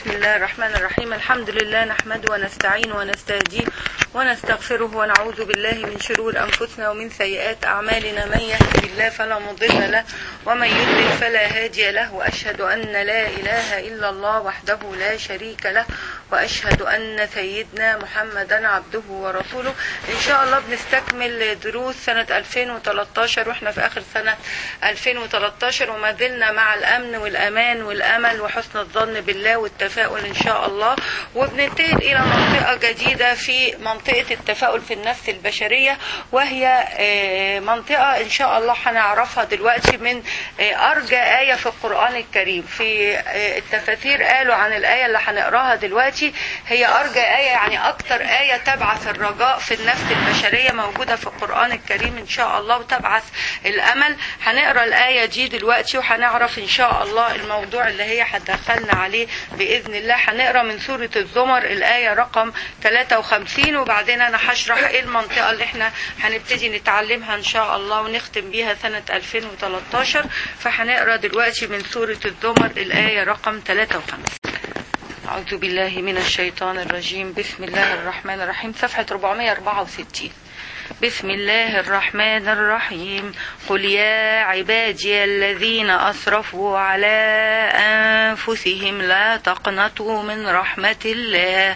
بسم الله الرحمن الرحيم الحمد لله نحمده ونستعين ونستهديه ونستغفره ونعوذ بالله من شرور أنفسنا ومن سيئات أعمالنا من يهده الله فلا مضل له ومن يضلل فلا هادي له وأشهد أن لا إله إلا الله وحده لا شريك له وأشهد أن سيدنا محمدا عبده ورسوله إن شاء الله بنستكمل دروس سنة 2013 وإحنا في آخر سنة 2013 وما زلنا مع الأمن والأمان والأمل وحسن الظن بالله والتفاؤل إن شاء الله وبننتقل إلى منطقة جديدة في منطقة التفاؤل في النفس البشرية وهي منطقة إن شاء الله هنعرفها دلوقتي من أرجى آية في القرآن الكريم في التفاسير قالوا عن الآية اللي هنقراها دلوقتي هي أرجى آية يعني أكتر آية تبعث الرجاء في النفس البشرية موجودة في القرآن الكريم إن شاء الله وتبعث الأمل هنقرا الآية دي دلوقتي وهنعرف إن شاء الله الموضوع اللي هي هتدخلنا عليه بإذن الله هنقرا من سورة الزمر الآية رقم 53 وبعدين أنا هشرح إيه المنطقة اللي إحنا هنبتدي نتعلمها إن شاء الله ونختم بيها سنة 2013 فهنقرا دلوقتي من سورة الزمر الآية رقم 53 أعوذ بالله من الشيطان الرجيم بسم الله الرحمن الرحيم صفحة 464 بسم الله الرحمن الرحيم قل يا عبادي الذين أسرفوا على أنفسهم لا تقنطوا من رحمة الله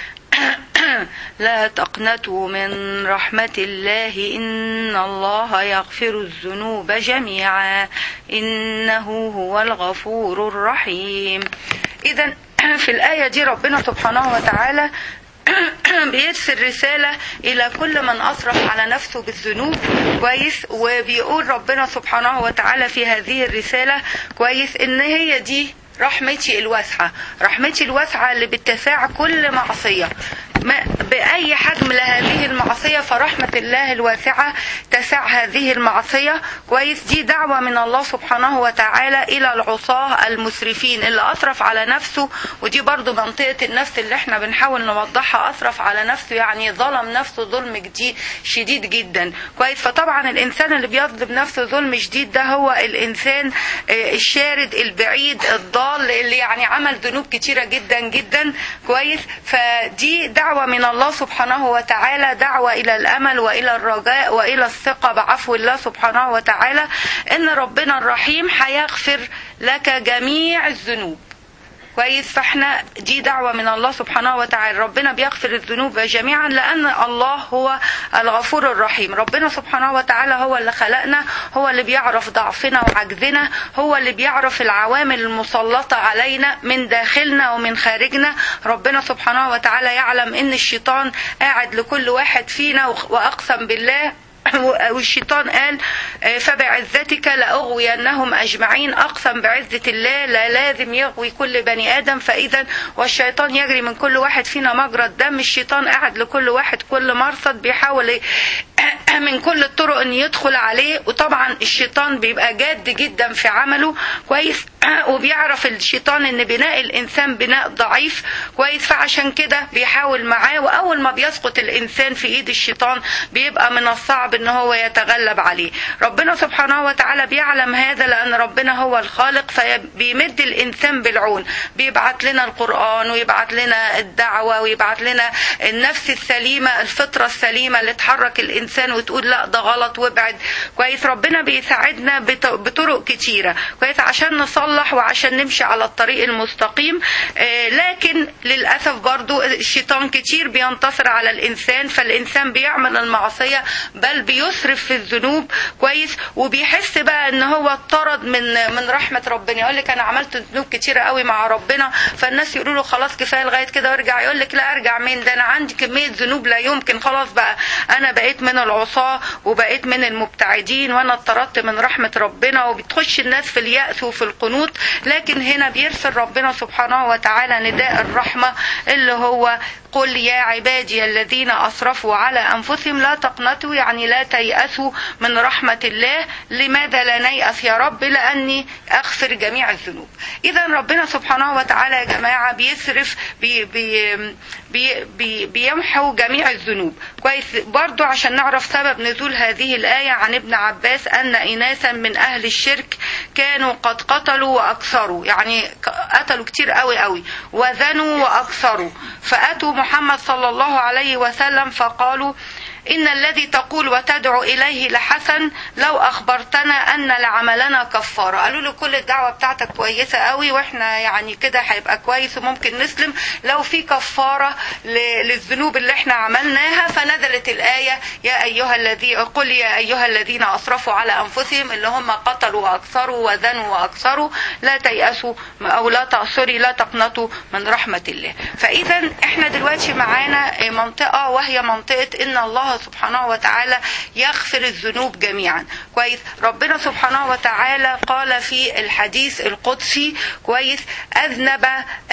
لا تقنطوا من رحمة الله إن الله يغفر الذنوب جميعا إنه هو الغفور الرحيم إذا في الآية دي ربنا سبحانه وتعالى بيرسل رسالة إلى كل من أسرف على نفسه بالذنوب كويس وبيقول ربنا سبحانه وتعالى في هذه الرسالة كويس إن هي دي رحمتي الواسعة رحمتي الواسعة اللي بتساع كل معصية بأي حجم لهذه المعصية فرحمة الله الواسعة تسع هذه المعصية كويس دي دعوة من الله سبحانه وتعالى إلى العصاة المسرفين اللي أسرف على نفسه ودي برضو منطقة النفس اللي احنا بنحاول نوضحها أسرف على نفسه يعني ظلم نفسه ظلم جديد شديد جدا كويس فطبعا الإنسان اللي بيظلم نفسه ظلم شديد ده هو الإنسان الشارد البعيد الضال اللي يعني عمل ذنوب كتيرة جدا جدا كويس فدي دعوة دعوة من الله سبحانه وتعالى دعوة إلى الأمل وإلى الرجاء وإلى الثقة بعفو الله سبحانه وتعالى إن ربنا الرحيم هيغفر لك جميع الذنوب كويس فاحنا دي دعوة من الله سبحانه وتعالى ربنا بيغفر الذنوب جميعا لأن الله هو الغفور الرحيم ربنا سبحانه وتعالى هو اللي خلقنا هو اللي بيعرف ضعفنا وعجزنا هو اللي بيعرف العوامل المسلطة علينا من داخلنا ومن خارجنا ربنا سبحانه وتعالى يعلم ان الشيطان قاعد لكل واحد فينا وأقسم بالله والشيطان قال فبعزتك لأغوينهم أجمعين أقسم بعزة الله لا لازم يغوي كل بني آدم فإذا والشيطان يجري من كل واحد فينا مجرى الدم الشيطان قاعد لكل واحد كل مرصد بيحاول من كل الطرق ان يدخل عليه وطبعا الشيطان بيبقى جاد جدا في عمله كويس وبيعرف الشيطان ان بناء الانسان بناء ضعيف كويس فعشان كده بيحاول معاه واول ما بيسقط الانسان في ايد الشيطان بيبقى من الصعب ان هو يتغلب عليه ربنا سبحانه وتعالى بيعلم هذا لان ربنا هو الخالق فبيمد الانسان بالعون بيبعت لنا القران ويبعت لنا الدعوه ويبعت لنا النفس السليمه الفطره السليمه اللي تحرك الانسان وتقول لا ده غلط وابعد كويس ربنا بيساعدنا بطرق كتيره كويس عشان نصلح وعشان نمشي على الطريق المستقيم لكن للاسف برضو الشيطان كتير بينتصر على الانسان فالانسان بيعمل المعصيه بل بيسرف في الذنوب كويس وبيحس بقى ان هو اطرد من من رحمه ربنا يقول لك انا عملت ذنوب كتيره قوي مع ربنا فالناس يقولوا له خلاص كفايه لغايه كده وارجع يقول لك لا ارجع مين ده انا عندي كميه ذنوب لا يمكن خلاص بقى انا بقيت من العصاه وبقيت من المبتعدين وانا اطردت من رحمه ربنا وبتخش الناس في الياس وفي القنوط لكن هنا بيرسل ربنا سبحانه وتعالى نداء الرحمه اللي هو قل يا عبادي الذين أسرفوا على أنفسهم لا تقنطوا يعني لا تيأسوا من رحمة الله لماذا لا نيأس يا رب لأني أغفر جميع الذنوب إذا ربنا سبحانه وتعالى يا جماعة بيصرف بي بي بي بي بيمحو جميع الذنوب كويس برضو عشان نعرف سبب نزول هذه الآية عن ابن عباس أن إناسا من أهل الشرك كانوا قد قتلوا وأكثروا يعني قتلوا كتير قوي قوي وزنوا وأكثروا فأتوا محمد صلى الله عليه وسلم فقالوا إن الذي تقول وتدعو إليه لحسن لو أخبرتنا أن لعملنا كفارة قالوا له كل الدعوة بتاعتك كويسة قوي وإحنا يعني كده هيبقى كويس وممكن نسلم لو في كفارة للذنوب اللي إحنا عملناها فنزلت الآية يا أيها الذي قل يا أيها الذين أسرفوا على أنفسهم اللي هم قتلوا وأكثروا وزنوا وأكثروا لا تيأسوا أو لا تأثري لا تقنطوا من رحمة الله فإذا إحنا دلوقتي معانا منطقة وهي منطقة إن الله سبحانه وتعالى يغفر الذنوب جميعا كويس ربنا سبحانه وتعالى قال في الحديث القدسي كويس أذنب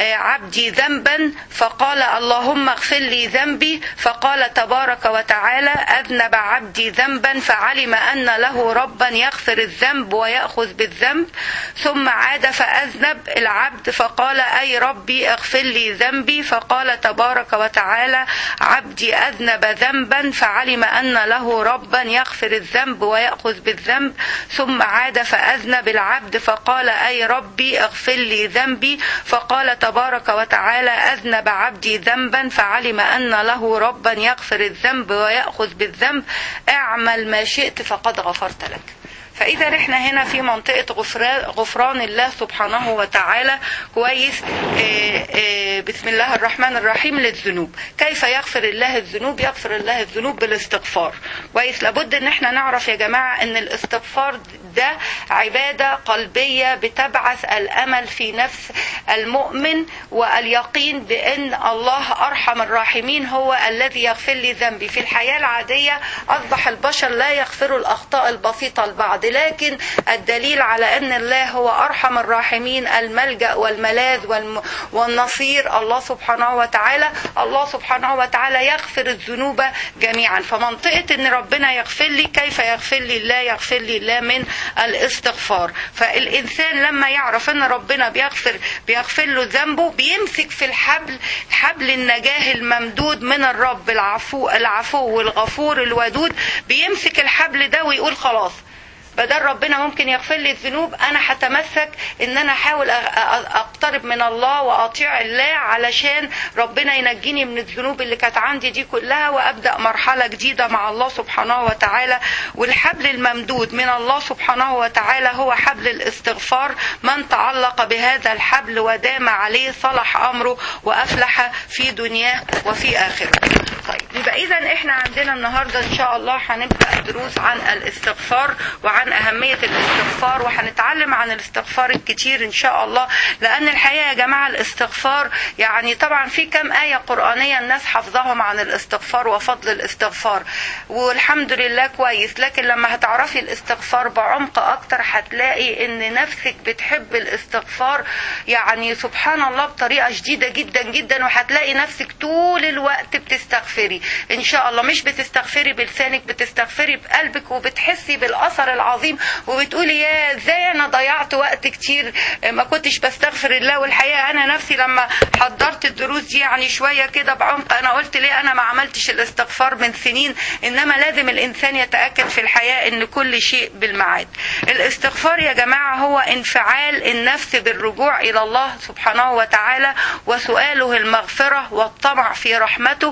عبدي ذنبا فقال اللهم اغفر لي ذنبي فقال تبارك وتعالى أذنب عبدي ذنبا فعلم أن له ربا يغفر الذنب ويأخذ بالذنب ثم عاد فأذنب العبد فقال أي ربي اغفر لي ذنبي فقال تبارك وتعالى عبدي أذنب ذنبا فعلم أن له ربا يغفر الذنب ويأخذ بالذنب ثم عاد فأذنب العبد فقال أي ربي اغفر لي ذنبي فقال تبارك وتعالى أذنب عبدي ذنبا فعلم أن له ربا يغفر الذنب ويأخذ بالذنب اعمل ما شئت فقد غفرت لك فإذا احنا هنا في منطقة غفران, غفران الله سبحانه وتعالى كويس اه اه بسم الله الرحمن الرحيم للذنوب كيف يغفر الله الذنوب يغفر الله الذنوب بالاستغفار كويس لابد ان احنا نعرف يا جماعة ان الاستغفار ده عبادة قلبية بتبعث الأمل في نفس المؤمن واليقين بأن الله أرحم الراحمين هو الذي يغفر لي ذنبي في الحياة العادية أصبح البشر لا يغفروا الأخطاء البسيطة البعض لكن الدليل على أن الله هو أرحم الراحمين الملجأ والملاذ والم... والنصير الله سبحانه وتعالى الله سبحانه وتعالى يغفر الذنوب جميعا فمنطقة أن ربنا يغفر لي كيف يغفر لي الله يغفر لي الله من الاستغفار فالإنسان لما يعرف أن ربنا بيغفر بيغفر له ذنبه بيمسك في الحبل حبل النجاه الممدود من الرب العفو العفو والغفور الودود بيمسك الحبل ده ويقول خلاص بدل ربنا ممكن يغفر لي الذنوب انا هتمسك ان انا احاول اقترب من الله واطيع الله علشان ربنا ينجيني من الذنوب اللي كانت عندي دي كلها وابدا مرحله جديده مع الله سبحانه وتعالى والحبل الممدود من الله سبحانه وتعالى هو حبل الاستغفار من تعلق بهذا الحبل ودام عليه صلح امره وافلح في دنياه وفي اخرته طيب يبقى اذا احنا عندنا النهارده ان شاء الله هنبدا دروس عن الاستغفار وعن أهمية الاستغفار وهنتعلم عن الاستغفار الكتير إن شاء الله لأن الحقيقة يا جماعة الاستغفار يعني طبعا في كم آية قرآنية الناس حافظاهم عن الاستغفار وفضل الاستغفار والحمد لله كويس لكن لما هتعرفي الاستغفار بعمق أكتر هتلاقي إن نفسك بتحب الاستغفار يعني سبحان الله بطريقة شديدة جدا جدا وهتلاقي نفسك طول الوقت بتستغفري إن شاء الله مش بتستغفري بلسانك بتستغفري بقلبك وبتحسي بالأثر العظيم وبتقولي يا ازاي انا ضيعت وقت كتير ما كنتش بستغفر الله والحقيقه انا نفسي لما حضرت الدروس دي يعني شويه كده بعمق انا قلت ليه انا ما عملتش الاستغفار من سنين انما لازم الانسان يتاكد في الحياه ان كل شيء بالميعاد الاستغفار يا جماعه هو انفعال النفس بالرجوع الى الله سبحانه وتعالى وسؤاله المغفره والطمع في رحمته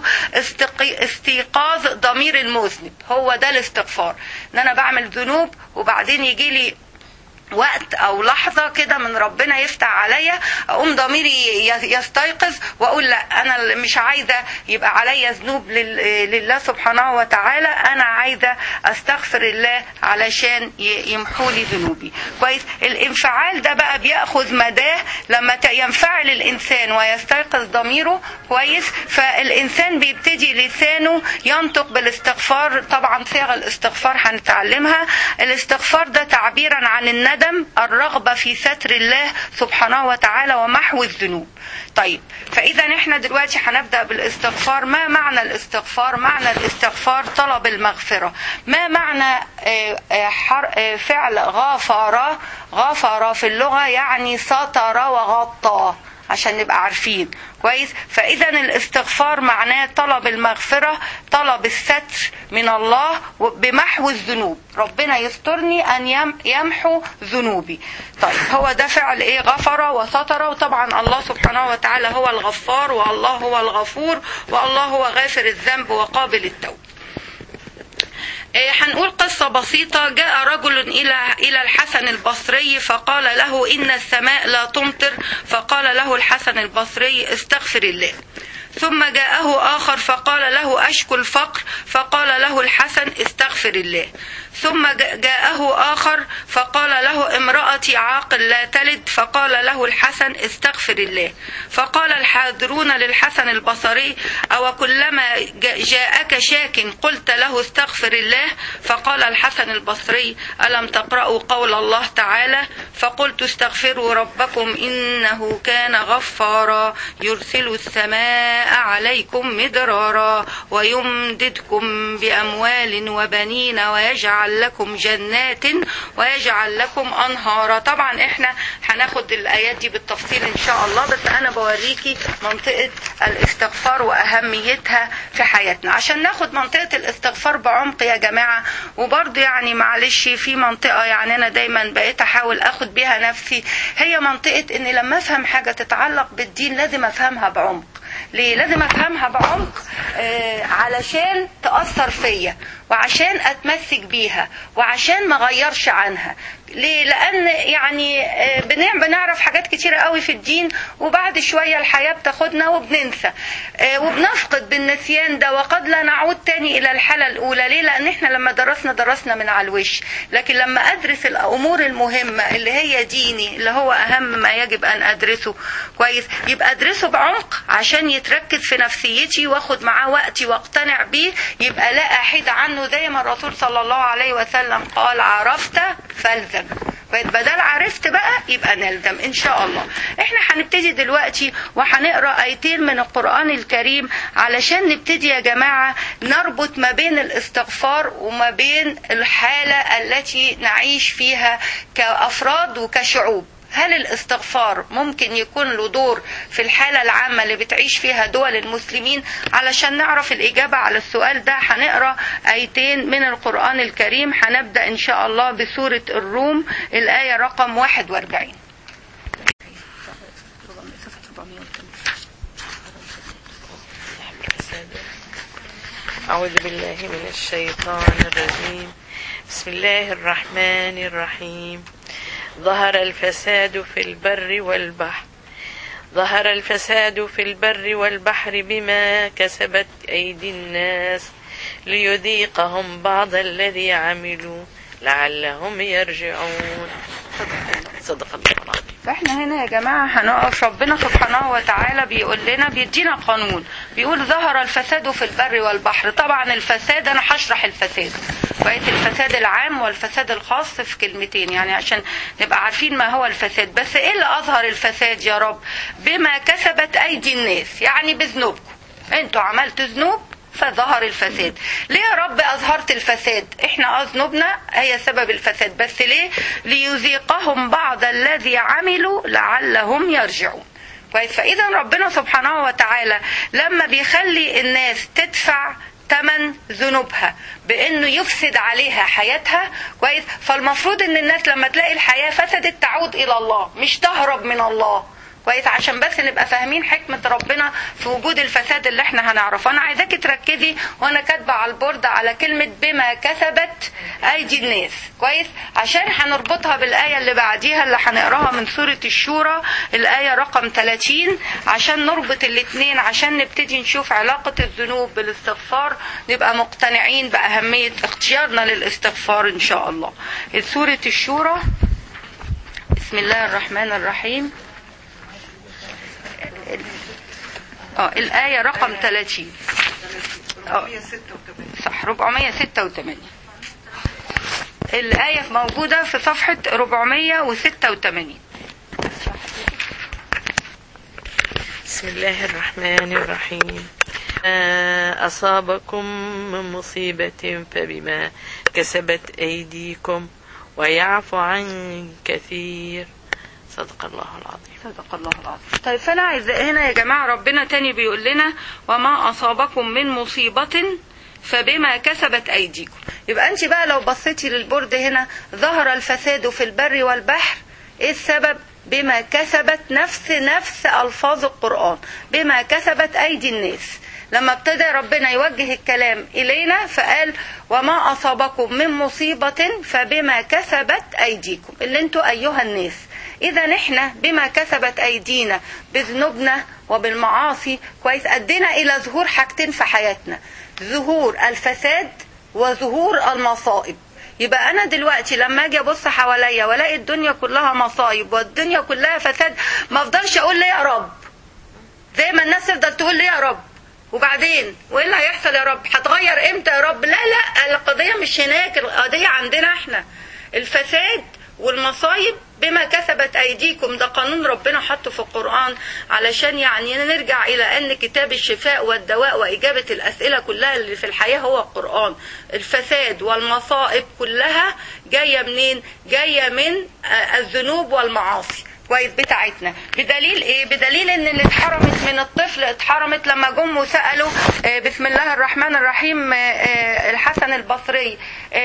استيقاظ ضمير المذنب هو ده الاستغفار ان انا بعمل ذنوب وبعدين يجي لي وقت او لحظه كده من ربنا يفتح عليا اقوم ضميري يستيقظ واقول لا انا مش عايزه يبقى عليا ذنوب لله سبحانه وتعالى انا عايزه استغفر الله علشان يمحو لي ذنوبي كويس الانفعال ده بقى بياخذ مداه لما ينفعل الانسان ويستيقظ ضميره كويس فالانسان بيبتدي لسانه ينطق بالاستغفار طبعا صيغ الاستغفار هنتعلمها الاستغفار ده تعبيرا عن الندم ادم الرغبه في ستر الله سبحانه وتعالى ومحو الذنوب طيب فاذا احنا دلوقتي هنبدا بالاستغفار ما معنى الاستغفار معنى الاستغفار طلب المغفره ما معنى آه، آه، حر- آه، فعل غفر غفر في اللغه يعني ستر وغطى عشان نبقى عارفين كويس فاذا الاستغفار معناه طلب المغفره طلب الستر من الله بمحو الذنوب ربنا يسترني ان يم- يمحو ذنوبي طيب هو ده فعل ايه غفر وستر وطبعا الله سبحانه وتعالى هو الغفار والله هو الغفور والله هو غافر الذنب وقابل التوب إيه، هنقول قصة بسيطة جاء رجل إلى إلى الحسن البصري فقال له إن السماء لا تمطر فقال له الحسن البصري استغفر الله ثم جاءه آخر فقال له أشكو الفقر فقال له الحسن استغفر الله ثم جا- جاءه آخر فقال له امرأتي عاقل لا تلد فقال له الحسن استغفر الله فقال الحاضرون للحسن البصري أو كلما جا- جاءك شاك قلت له استغفر الله فقال الحسن البصري ألم تقرأوا قول الله تعالى فقلت استغفروا ربكم إنه كان غفارا يرسل السماء عليكم مدرارا ويمددكم بأموال وبنين ويجعل لكم جنات ويجعل لكم أنهارا طبعا احنا هناخد الآيات دي بالتفصيل إن شاء الله بس أنا بوريكي منطقة الاستغفار وأهميتها في حياتنا عشان ناخد منطقة الاستغفار بعمق يا جماعة وبرضه يعني معلش في منطقة يعني أنا دايما بقيت أحاول أخد بيها نفسي هي منطقة إن لما أفهم حاجة تتعلق بالدين لازم أفهمها بعمق ليه لازم افهمها بعمق آه علشان تاثر فيا وعشان اتمسك بيها وعشان ما اغيرش عنها ليه لان يعني آه بنع- بنعرف حاجات كتيره قوي في الدين وبعد شويه الحياه بتاخدنا وبننسى آه وبنفقد بالنسيان ده وقد لا نعود تاني الى الحاله الاولى ليه لان احنا لما درسنا درسنا من على الوش لكن لما ادرس الامور المهمه اللي هي ديني اللي هو اهم ما يجب ان ادرسه كويس يبقى ادرسه بعمق عشان يتركز في نفسيتي واخد معاه وقتي واقتنع بيه يبقى لا احيد عنه زي ما الرسول صلى الله عليه وسلم قال عرفت فالزم بدل عرفت بقى يبقى نلزم ان شاء الله احنا هنبتدي دلوقتي وهنقرا ايتين من القران الكريم علشان نبتدي يا جماعه نربط ما بين الاستغفار وما بين الحاله التي نعيش فيها كافراد وكشعوب هل الاستغفار ممكن يكون له دور في الحالة العامة اللي بتعيش فيها دول المسلمين علشان نعرف الإجابة على السؤال ده هنقرأ آيتين من القرآن الكريم هنبدأ إن شاء الله بسورة الروم الآية رقم 41 أعوذ بالله من الشيطان الرجيم بسم الله الرحمن الرحيم ظهر الفساد في البر والبحر ظهر الفساد في البر والبحر بما كسبت أيدي الناس ليذيقهم بعض الذي عملوا لعلهم يرجعون صدق الله العظيم فاحنا هنا يا جماعة هنقف ربنا سبحانه وتعالى بيقول لنا بيدينا قانون بيقول ظهر الفساد في البر والبحر طبعا الفساد انا هشرح الفساد بقيت الفساد العام والفساد الخاص في كلمتين يعني عشان نبقى عارفين ما هو الفساد بس ايه اللي اظهر الفساد يا رب بما كسبت ايدي الناس يعني بذنوبكم انتوا عملتوا ذنوب فظهر الفساد ليه يا رب أظهرت الفساد احنا أذنبنا هي سبب الفساد بس ليه ليذيقهم بعض الذي عملوا لعلهم يرجعون كويس فإذا ربنا سبحانه وتعالى لما بيخلي الناس تدفع ثمن ذنوبها بانه يفسد عليها حياتها كويس فالمفروض ان الناس لما تلاقي الحياه فسدت تعود الى الله مش تهرب من الله كويس عشان بس نبقى فاهمين حكمة ربنا في وجود الفساد اللي احنا هنعرفه انا عايزاكي تركزي وانا كاتبة على البورد على كلمة بما كسبت ايدي الناس كويس عشان هنربطها بالآية اللي بعديها اللي هنقراها من سورة الشورى الآية رقم 30 عشان نربط الاتنين عشان نبتدي نشوف علاقة الذنوب بالاستغفار نبقى مقتنعين بأهمية اختيارنا للاستغفار ان شاء الله سورة الشورى بسم الله الرحمن الرحيم اه الآية رقم 30 اه صح 486 الآية موجودة في صفحة 486 بسم الله الرحمن الرحيم ما أصابكم من مصيبة فبما كسبت أيديكم ويعفو عن كثير صدق الله العظيم صدق الله العظيم طيب فانا عايز هنا يا جماعه ربنا تاني بيقول لنا وما اصابكم من مصيبه فبما كسبت ايديكم يبقى انت بقى لو بصيتي للبورد هنا ظهر الفساد في البر والبحر ايه السبب بما كسبت نفس نفس الفاظ القران بما كسبت ايدي الناس لما ابتدى ربنا يوجه الكلام الينا فقال وما اصابكم من مصيبه فبما كسبت ايديكم اللي انتوا ايها الناس اذا احنا بما كسبت ايدينا بذنوبنا وبالمعاصي كويس ادينا الى ظهور حاجتين في حياتنا ظهور الفساد وظهور المصائب يبقى انا دلوقتي لما اجي ابص حواليا والاقي الدنيا كلها مصايب والدنيا كلها فساد ما افضلش اقول ليه يا رب زي ما الناس تفضل تقول ليه يا رب وبعدين وايه اللي هيحصل يا رب هتغير امتى يا رب لا لا القضيه مش هناك القضيه عندنا احنا الفساد والمصايب بما كسبت ايديكم ده قانون ربنا حطه في القران علشان يعني نرجع الى ان كتاب الشفاء والدواء واجابه الاسئله كلها اللي في الحياه هو القران الفساد والمصائب كلها جايه منين جايه من الذنوب والمعاصي كويس بتاعتنا بدليل ايه بدليل ان اللي اتحرمت من الطفل اتحرمت لما جم وسالوا اه بسم الله الرحمن الرحيم اه اه الحسن البصري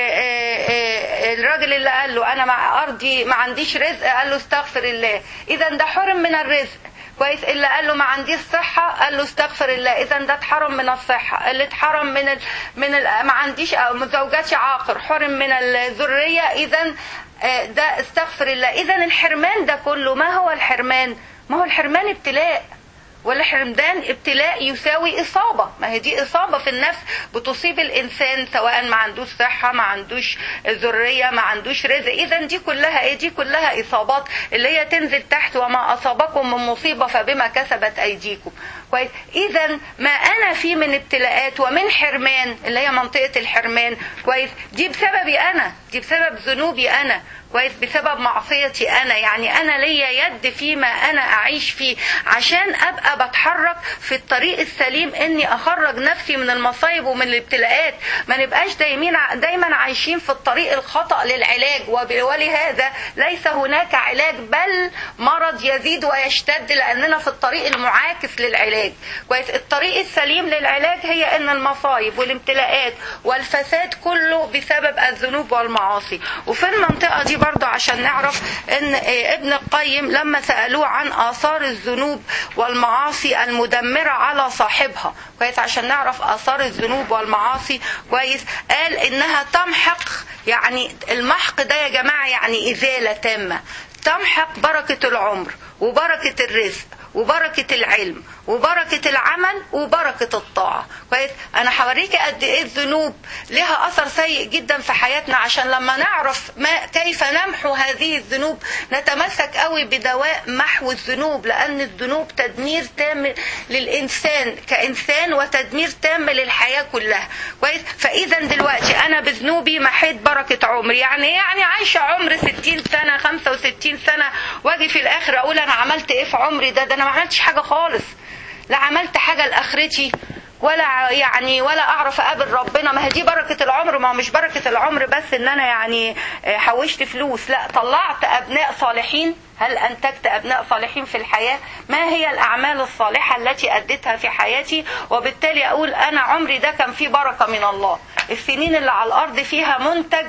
الراجل اللي قال له انا مع ارضي ما عنديش رزق قال له استغفر الله اذا ده حرم من الرزق كويس اللي قال له ما عنديش صحة قال له استغفر الله اذا ده اتحرم من الصحة اللي اتحرم من ال من ال ما عنديش زوجاتي عاقر حرم من الذرية اذا ده استغفر الله اذا الحرمان ده كله ما هو الحرمان ما هو الحرمان ابتلاء والحرمان ابتلاء يساوي إصابة ما هي دي إصابة في النفس بتصيب الإنسان سواء ما عندوش صحة ما عندوش ذرية ما عندوش رزق إذا دي كلها إيه دي كلها إصابات اللي هي تنزل تحت وما أصابكم من مصيبة فبما كسبت أيديكم كويس إذا ما أنا فيه من ابتلاءات ومن حرمان اللي هي منطقة الحرمان كويس دي بسببي أنا دي بسبب ذنوبي أنا كويس بسبب معصيتي انا يعني انا ليا يد فيما انا اعيش فيه عشان ابقى بتحرك في الطريق السليم اني اخرج نفسي من المصايب ومن الابتلاءات ما نبقاش دايما دايما عايشين في الطريق الخطا للعلاج ولهذا ليس هناك علاج بل مرض يزيد ويشتد لاننا في الطريق المعاكس للعلاج كويس الطريق السليم للعلاج هي ان المصايب والابتلاءات والفساد كله بسبب الذنوب والمعاصي وفي المنطقه دي برضه عشان نعرف ان ابن القيم لما سألوه عن آثار الذنوب والمعاصي المدمرة على صاحبها كويس عشان نعرف آثار الذنوب والمعاصي كويس قال إنها تمحق يعني المحق ده يا جماعة يعني إزالة تامة تمحق بركة العمر وبركة الرزق وبركة العلم وبركة العمل وبركة الطاعة كويس أنا هوريكي قد إيه الذنوب لها أثر سيء جدا في حياتنا عشان لما نعرف ما كيف نمحو هذه الذنوب نتمسك قوي بدواء محو الذنوب لأن الذنوب تدمير تام للإنسان كإنسان وتدمير تام للحياة كلها كويس فإذا دلوقتي أنا بذنوبي محيت بركة عمري يعني إيه يعني عايشة عمر 60 سنة 65 سنة واجي في الآخر أقول أنا عملت إيه في عمري ده ده أنا ما عملتش حاجة خالص لا عملت حاجة لآخرتي ولا يعني ولا اعرف اقابل ربنا ما هي دي بركه العمر ما هو مش بركه العمر بس ان انا يعني حوشت فلوس لا طلعت ابناء صالحين هل انتجت ابناء صالحين في الحياه ما هي الاعمال الصالحه التي اديتها في حياتي وبالتالي اقول انا عمري ده كان فيه بركه من الله السنين اللي على الارض فيها منتج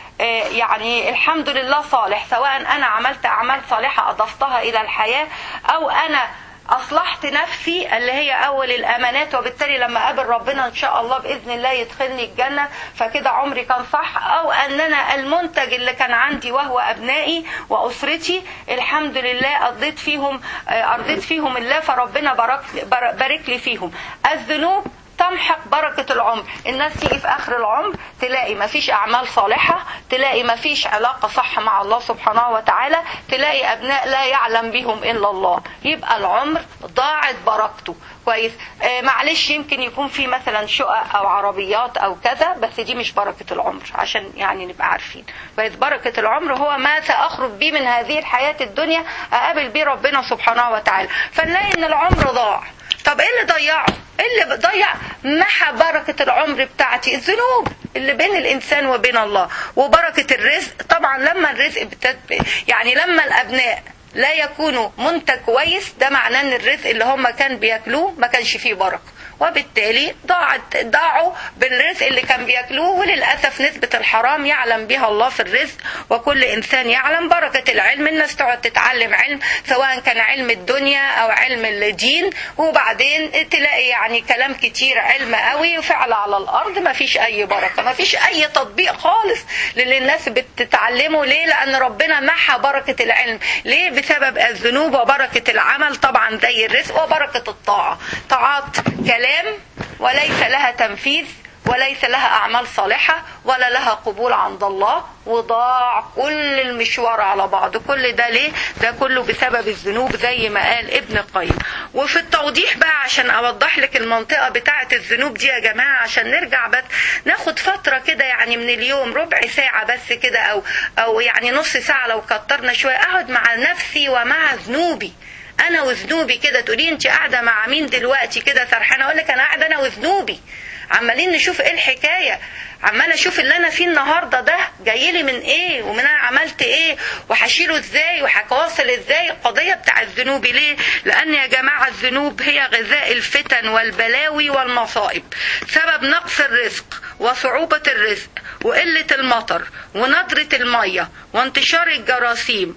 يعني الحمد لله صالح سواء انا عملت اعمال صالحه اضفتها الى الحياه او انا اصلحت نفسي اللي هي اول الامانات وبالتالي لما اقابل ربنا ان شاء الله باذن الله يدخلني الجنه فكده عمري كان صح او ان انا المنتج اللي كان عندي وهو ابنائي واسرتي الحمد لله قضيت فيهم ارضيت فيهم الله فربنا بارك بارك لي فيهم الذنوب تمحق بركة العمر الناس تيجي في آخر العمر تلاقي ما فيش أعمال صالحة تلاقي ما فيش علاقة صح مع الله سبحانه وتعالى تلاقي أبناء لا يعلم بهم إلا الله يبقى العمر ضاعت بركته كويس آه معلش يمكن يكون في مثلا شقق او عربيات او كذا بس دي مش بركه العمر عشان يعني نبقى عارفين كويس بركه العمر هو ما ساخرج بيه من هذه الحياه الدنيا اقابل بيه ربنا سبحانه وتعالى فنلاقي ان العمر ضاع طب ايه اللي ضيعه؟ ايه اللي ضيع محى بركة العمر بتاعتي الذنوب اللي بين الانسان وبين الله وبركة الرزق طبعا لما الرزق بتت... يعني لما الابناء لا يكونوا منتج كويس ده معناه ان الرزق اللي هم كان بياكلوه ما كانش فيه بركه وبالتالي ضاعت ضاعوا بالرزق اللي كان بياكلوه وللاسف نسبه الحرام يعلم بها الله في الرزق وكل انسان يعلم بركه العلم الناس تقعد تتعلم علم سواء كان علم الدنيا او علم الدين وبعدين تلاقي يعني كلام كتير علم قوي وفعل على الارض ما فيش اي بركه ما فيش اي تطبيق خالص للي الناس بتتعلمه ليه لان ربنا محى بركه العلم ليه بسبب الذنوب وبركه العمل طبعا زي الرزق وبركه الطاعه طاعات كلام وليس لها تنفيذ وليس لها أعمال صالحة ولا لها قبول عند الله وضاع كل المشوار على بعض كل ده ليه ده كله بسبب الذنوب زي ما قال ابن القيم وفي التوضيح بقى عشان أوضح لك المنطقة بتاعة الذنوب دي يا جماعة عشان نرجع بس ناخد فترة كده يعني من اليوم ربع ساعة بس كده أو أو يعني نص ساعة لو كترنا شوية أقعد مع نفسي ومع ذنوبي انا وذنوبي كده تقولي انت قاعده مع مين دلوقتي كده سرحانه اقول لك انا قاعده انا وذنوبي عمالين نشوف ايه الحكايه عماله اشوف اللي انا فيه النهارده ده جاي لي من ايه ومن انا عملت ايه وهشيله ازاي وهواصل ازاي القضيه بتاع الذنوب ليه لان يا جماعه الذنوب هي غذاء الفتن والبلاوي والمصائب سبب نقص الرزق وصعوبة الرزق وقلة المطر وندرة المية وانتشار الجراثيم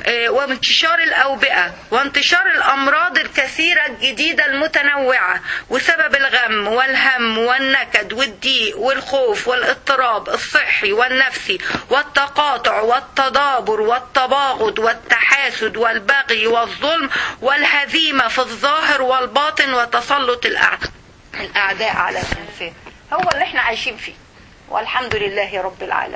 وانتشار الأوبئة وانتشار الأمراض الكثيرة الجديدة المتنوعة وسبب الغم والهم والنكد والضيق والخوف والاضطراب الصحي والنفسي والتقاطع والتدابر والتباغض والتحاسد والبغي والظلم والهزيمة في الظاهر والباطن وتسلط الأعداء على الإنسان هو اللي احنا عايشين فيه والحمد لله رب العالمين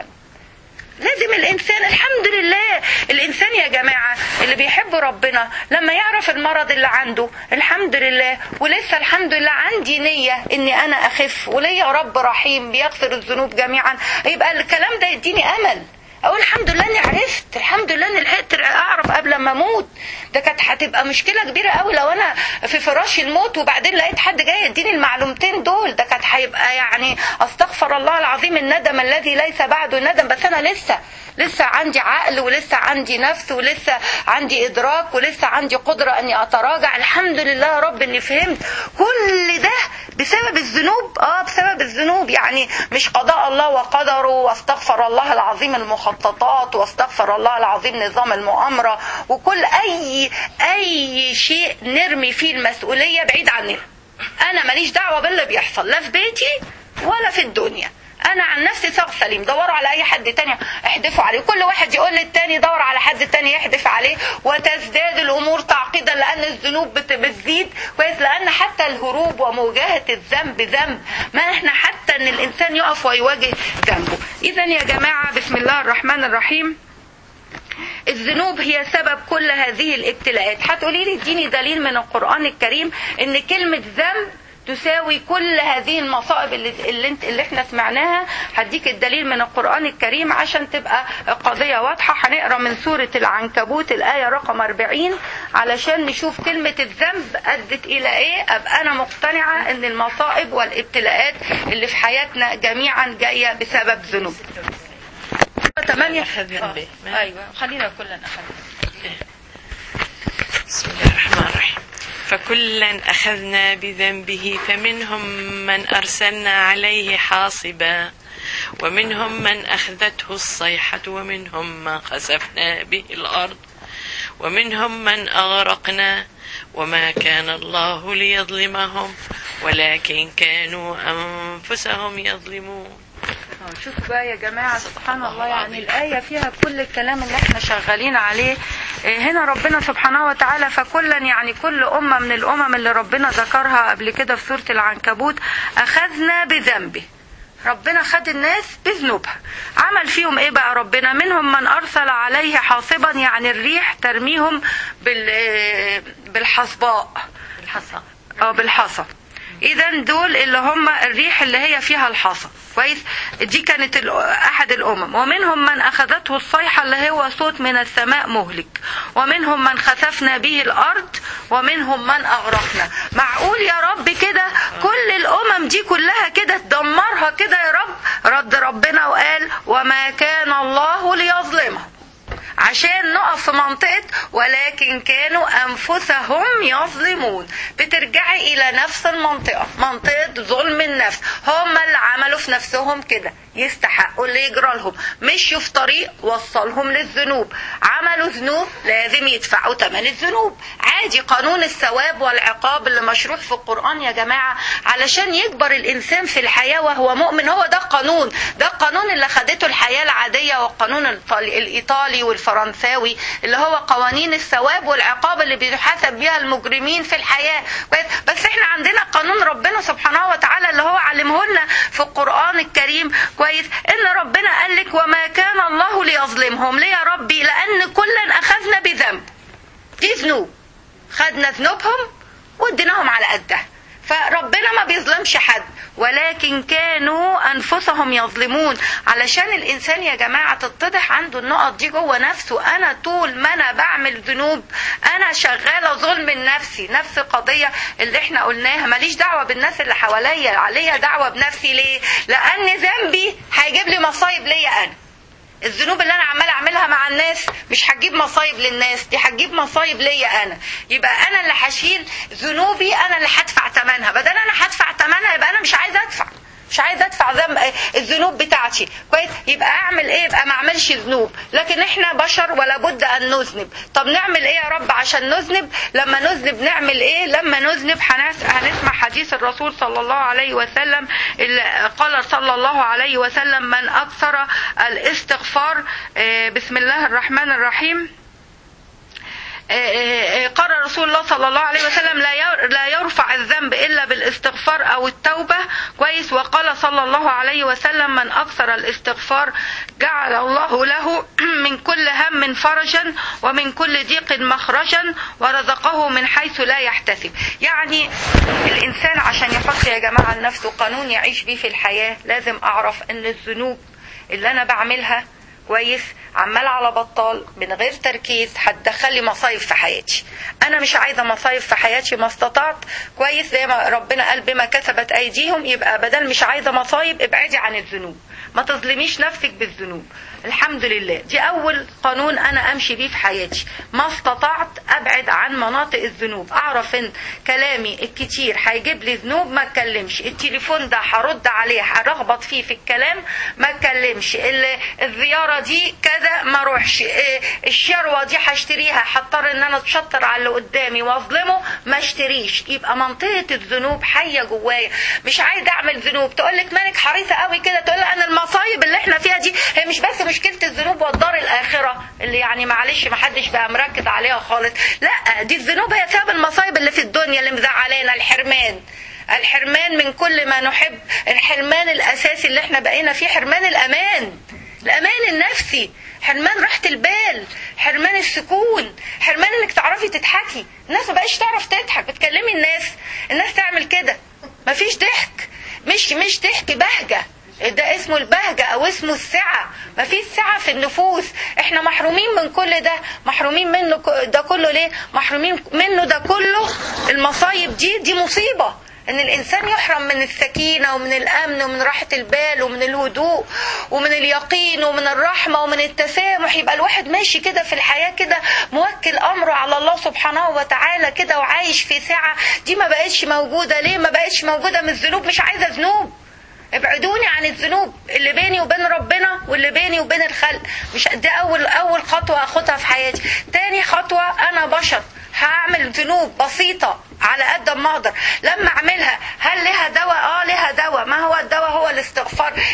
لازم الانسان الحمد لله الانسان يا جماعه اللي بيحب ربنا لما يعرف المرض اللي عنده الحمد لله ولسه الحمد لله عندي نيه اني انا اخف وليا رب رحيم بيغفر الذنوب جميعا يبقى الكلام ده يديني امل اقول الحمد لله اني عرفت الحمد لله اني لحقت اعرف قبل ما اموت ده كانت هتبقى مشكله كبيره قوي لو انا في فراش الموت وبعدين لقيت حد جاي يديني المعلومتين دول ده كانت هيبقى يعني استغفر الله العظيم الندم الذي ليس بعده ندم بس انا لسه لسه عندي عقل ولسه عندي نفس ولسه عندي ادراك ولسه عندي قدره اني اتراجع الحمد لله يا رب اني فهمت كل ده بسبب الذنوب اه بسبب الذنوب يعني مش قضاء الله وقدره واستغفر الله العظيم المخططات واستغفر الله العظيم نظام المؤامره وكل اي اي شيء نرمي فيه المسؤوليه بعيد عننا انا ماليش دعوه باللي بيحصل لا في بيتي ولا في الدنيا انا عن نفسي صاغ سليم دوروا على اي حد تاني احدفوا عليه كل واحد يقول للتاني دور على حد تاني يحدف عليه وتزداد الامور تعقيدا لان الذنوب بتزيد كويس لان حتى الهروب ومواجهه الذنب ذنب ما احنا حتى ان الانسان يقف ويواجه ذنبه اذا يا جماعه بسم الله الرحمن الرحيم الذنوب هي سبب كل هذه الابتلاءات هتقولي لي اديني دليل من القران الكريم ان كلمه ذنب تساوي كل هذه المصائب اللي, اللي, انت اللي احنا سمعناها هديك الدليل من القرآن الكريم عشان تبقى القضية واضحة هنقرا من سورة العنكبوت الآية رقم 40 علشان نشوف كلمة الذنب أدت إلى إيه أبقى أنا مقتنعة إن المصائب والابتلاءات اللي في حياتنا جميعا جاية بسبب ذنوب. ثمانية ذنبي أيوة خلينا كلنا أخذ بسم الله الرحمن الرحيم فكلا أخذنا بذنبه فمنهم من أرسلنا عليه حاصبا ومنهم من أخذته الصيحة ومنهم من خسفنا به الأرض ومنهم من أغرقنا وما كان الله ليظلمهم ولكن كانوا أنفسهم يظلمون شوفوا بقى يا جماعة سبحان الله يعني الآية فيها كل الكلام اللي احنا شغالين عليه إيه هنا ربنا سبحانه وتعالى فكلا يعني كل أمة من الأمم اللي ربنا ذكرها قبل كده في سورة العنكبوت أخذنا بذنبه ربنا خد الناس بذنوبها عمل فيهم ايه بقى ربنا منهم من ارسل عليه حاصبا يعني الريح ترميهم بال بالحصباء الحصى اه بالحصى اذا دول اللي هم الريح اللي هي فيها الحصى كويس دي كانت ال- احد الامم ومنهم من اخذته الصيحه اللي هو صوت من السماء مهلك ومنهم من خسفنا به الارض ومنهم من اغرقنا معقول يا رب كده كل الامم دي كلها كده تدمرها كده يا رب رد ربنا وقال وما كان الله ليظلمهم عشان نقف في منطقة ولكن كانوا أنفسهم يظلمون بترجعي إلى نفس المنطقة منطقة ظلم النفس هم اللي عملوا في نفسهم كده يستحقوا اللي يجرى لهم مشوا في طريق وصلهم للذنوب عملوا ذنوب لازم يدفعوا ثمن الذنوب عادي قانون الثواب والعقاب اللي مشروع في القرآن يا جماعة علشان يكبر الإنسان في الحياة وهو مؤمن هو ده القانون ده القانون اللي خدته الحياة العادية والقانون الإيطالي, الإيطالي والفرنساوي اللي هو قوانين الثواب والعقاب اللي بيحاسب بيها المجرمين في الحياة كويس؟ بس احنا عندنا قانون ربنا سبحانه وتعالى اللي هو علمه لنا في القرآن الكريم كويس ان ربنا قال لك وما كان الله ليظلمهم ليه يا ربي لان كلا اخذنا بذنب دي ذنوب خدنا ذنوبهم واديناهم على قدها فربنا ما بيظلمش حد ولكن كانوا انفسهم يظلمون علشان الانسان يا جماعه تتضح عنده النقط دي جوه نفسه انا طول ما انا بعمل ذنوب انا شغاله ظلم لنفسي نفس القضيه اللي احنا قلناها ماليش دعوه بالناس اللي حواليا عليا دعوه بنفسي ليه لان ذنبي هيجيب لي مصايب ليا انا الذنوب اللي انا عمال اعملها مع الناس مش هتجيب مصايب للناس دي هتجيب مصايب ليا انا يبقى انا اللي هشيل ذنوبي انا اللي هدفع ثمنها بدل انا هدفع ثمنها يبقى انا مش عايزه ادفع مش عايزه ادفع ذنب الذنوب بتاعتي كويس يبقى اعمل ايه يبقى ما اعملش ذنوب لكن احنا بشر ولا بد ان نذنب طب نعمل ايه يا رب عشان نذنب لما نذنب نعمل ايه لما نذنب هنس- هنسمع حديث الرسول صلى الله عليه وسلم اللي قال صلى الله عليه وسلم من اكثر الاستغفار آه، بسم الله الرحمن الرحيم قال رسول الله صلى الله عليه وسلم لا ير- لا يرفع الذنب الا بالاستغفار او التوبه كويس وقال صلى الله عليه وسلم من اكثر الاستغفار جعل الله له من كل هم فرجا ومن كل ضيق مخرجا ورزقه من حيث لا يحتسب يعني الانسان عشان يحط يا جماعه لنفسه قانون يعيش بيه في الحياه لازم اعرف ان الذنوب اللي انا بعملها كويس عمال على بطال من غير تركيز هتدخل لي مصايب في حياتي انا مش عايزه مصايب في حياتي ما استطعت كويس زي ما ربنا قال بما كسبت ايديهم يبقى بدل مش عايزه مصايب ابعدي عن الذنوب ما تظلميش نفسك بالذنوب الحمد لله دي اول قانون انا امشي بيه في حياتي ما استطعت ابعد عن مناطق الذنوب اعرف ان كلامي الكتير هيجيب لي ذنوب ما اتكلمش التليفون ده هرد عليه هرغبط فيه في الكلام ما اتكلمش ال- الزياره دي كذا ما اروحش إيه، الشروه دي هشتريها هضطر ان انا اتشطر على اللي قدامي واظلمه ما اشتريش يبقى منطقه الذنوب حيه جوايا مش عايزه اعمل ذنوب تقول لك مالك حريصه قوي كده تقول لها انا المصايب اللي احنا فيها دي هي مش بس مشكله الذنوب والدار الاخره اللي يعني معلش ما حدش بقى مركز عليها خالص لا دي الذنوب هي سبب المصايب اللي في الدنيا اللي مزعلانا الحرمان الحرمان من كل ما نحب الحرمان الاساسي اللي احنا بقينا فيه حرمان الامان الامان النفسي حرمان راحه البال حرمان السكون حرمان انك تعرفي تضحكي الناس ما بقاش تعرف تضحك بتكلمي الناس الناس تعمل كده مفيش ضحك مش مش ضحك بهجه ده اسمه البهجة أو اسمه السعة مفيش سعة في النفوس احنا محرومين من كل ده محرومين منه ك- ده كله ليه محرومين منه ده كله المصايب دي دي مصيبة ان الانسان يحرم من السكينة ومن الامن ومن راحة البال ومن الهدوء ومن اليقين ومن الرحمة ومن التسامح يبقى الواحد ماشي كده في الحياة كده موكل امره على الله سبحانه وتعالى كده وعايش في سعة دي ما بقتش موجودة ليه ما بقتش موجودة من الذنوب مش عايزة ذنوب ابعدوني عن الذنوب اللي بيني وبين ربنا واللي بيني وبين الخلق مش دي اول اول خطوه اخدها في حياتي تاني خطوه انا بشر هعمل ذنوب بسيطه على قد ما اقدر لما اعملها هل لها دواء اه لها دواء ما هو الدواء هو الاستغفار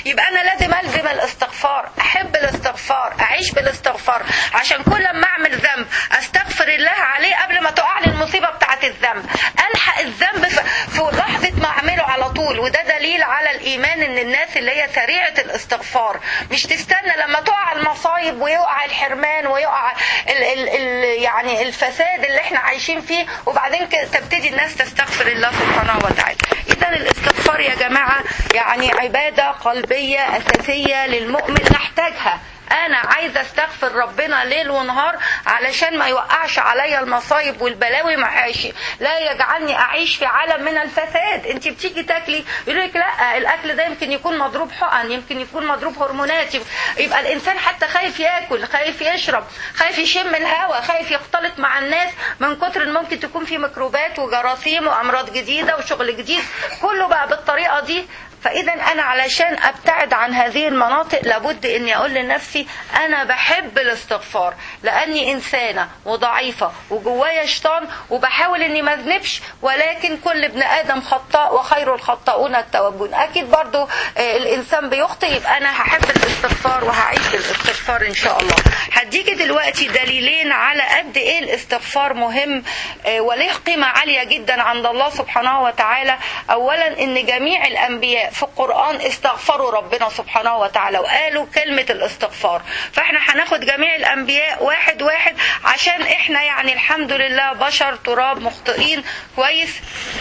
يبقى انا لازم الزم الاستغفار احب الاستغفار اعيش بالاستغفار عشان كل ما اعمل ذنب استغفر الله عليه قبل ما تقع لي المصيبه بتاعه الذنب الحق الذنب في لحظه ما اعمله على طول وده دليل على الايمان ان الناس اللي هي سريعه الاستغفار مش تستنى لما تقع المصايب ويقع الحرمان ويقع ال ال ال يعني الفساد اللي احنا عايشين فيه وبعدين تبتدي الناس تستغفر الله سبحانه وتعالى اذا الاستغفار يا جماعه يعني عباده قلبيه اساسيه للمؤمن نحتاجها انا عايزه استغفر ربنا ليل ونهار علشان ما يوقعش عليا المصايب والبلاوي معاشي لا يجعلني اعيش في عالم من الفساد انت بتيجي تاكلي يقول لك لا الاكل ده يمكن يكون مضروب حقن يمكن يكون مضروب هرمونات يبقى الانسان حتى خايف ياكل خايف يشرب خايف يشم الهواء خايف يختلط مع الناس من كتر ممكن تكون في ميكروبات وجراثيم وامراض جديده وشغل جديد كله بقى بالطريقه دي فاذا انا علشان ابتعد عن هذه المناطق لابد اني اقول لنفسي انا بحب الاستغفار لاني انسانه وضعيفه وجوايا شيطان وبحاول اني ما اذنبش ولكن كل ابن ادم خطاء وخير الخطاؤون التوابون اكيد برضو الانسان بيخطئ يبقى انا هحب الاستغفار وهعيش بالاستغفار ان شاء الله هديكي دلوقتي دليلين على قد ايه الاستغفار مهم وليه قيمه عاليه جدا عند الله سبحانه وتعالى اولا ان جميع الانبياء في القرآن استغفروا ربنا سبحانه وتعالى وقالوا كلمة الاستغفار فاحنا هناخد جميع الأنبياء واحد واحد عشان احنا يعني الحمد لله بشر تراب مخطئين كويس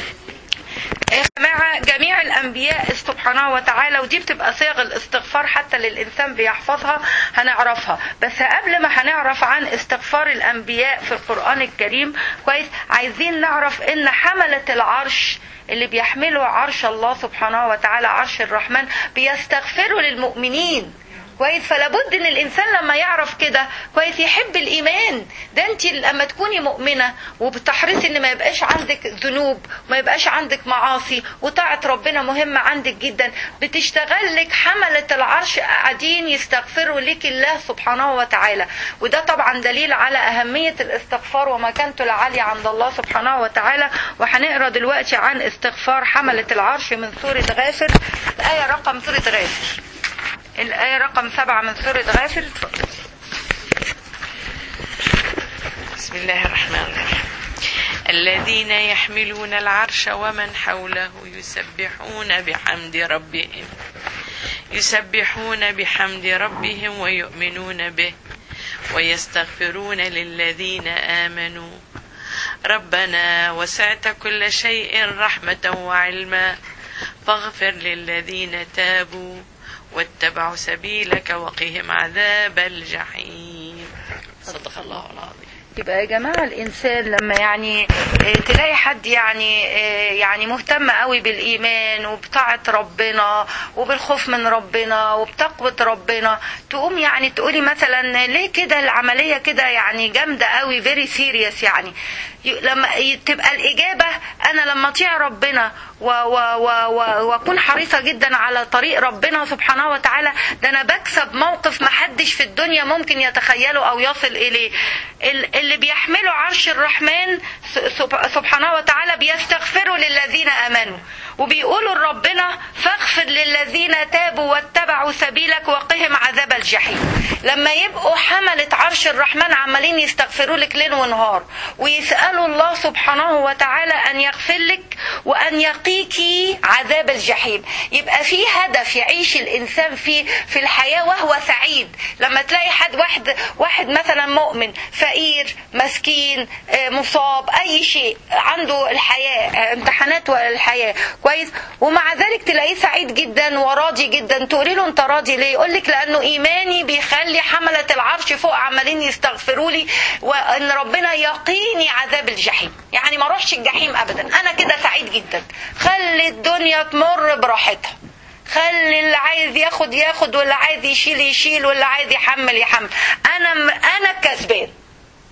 مع جميع الانبياء سبحانه وتعالى ودي بتبقى صيغ الاستغفار حتى للانسان بيحفظها هنعرفها بس قبل ما هنعرف عن استغفار الانبياء في القران الكريم كويس عايزين نعرف ان حمله العرش اللي بيحملوا عرش الله سبحانه وتعالى عرش الرحمن بيستغفروا للمؤمنين كويس فلا بد ان الانسان لما يعرف كده كويس يحب الايمان ده انت لما تكوني مؤمنه وبتحرصي ان ما يبقاش عندك ذنوب وما يبقاش عندك معاصي وطاعه ربنا مهمه عندك جدا بتشتغل لك حمله العرش قاعدين يستغفروا لك الله سبحانه وتعالى وده طبعا دليل على اهميه الاستغفار ومكانته العاليه عند الله سبحانه وتعالى وهنقرا دلوقتي عن استغفار حمله العرش من سوره غافر الايه رقم سوره غافر الآية رقم سبعة من سورة غافر بسم الله الرحمن الرحيم الذين يحملون العرش ومن حوله يسبحون بحمد ربهم يسبحون بحمد ربهم ويؤمنون به ويستغفرون للذين آمنوا ربنا وسعت كل شيء رحمة وعلما فاغفر للذين تابوا واتبعوا سبيلك وقهم عذاب الجحيم صدق الله العظيم يبقى يا جماعة الإنسان لما يعني تلاقي حد يعني يعني مهتم قوي بالإيمان وبطاعة ربنا وبالخوف من ربنا وبتقوى ربنا تقوم يعني تقولي مثلا ليه كده العملية كده يعني جامدة قوي فيري سيريس يعني لما تبقى الإجابة أنا لما أطيع ربنا واكون حريصه جدا على طريق ربنا سبحانه وتعالى ده انا بكسب موقف محدش في الدنيا ممكن يتخيله او يصل اليه اللي بيحملوا عرش الرحمن سبحانه وتعالى بيستغفروا للذين امنوا وبيقولوا لربنا فاغفر للذين تابوا واتبعوا سبيلك وقهم عذاب الجحيم لما يبقوا حملة عرش الرحمن عمالين يستغفروا لك ليل ونهار ويسألوا الله سبحانه وتعالى أن يغفر لك وأن يقيكي عذاب الجحيم يبقى في هدف يعيش الإنسان فيه في الحياة وهو سعيد لما تلاقي حد واحد واحد مثلا مؤمن فقير مسكين مصاب أي شيء عنده الحياة امتحانات الحياة كويس ومع ذلك تلاقيه سعيد جدا وراضي جدا تقولي له انت راضي ليه يقول لك لانه ايماني بيخلي حمله العرش فوق عمالين يستغفروا لي وان ربنا يقيني عذاب الجحيم يعني ما اروحش الجحيم ابدا انا كده سعيد جدا خلي الدنيا تمر براحتها خلي اللي عايز ياخد ياخد واللي عايز يشيل يشيل واللي عايز يحمل يحمل انا انا كسبان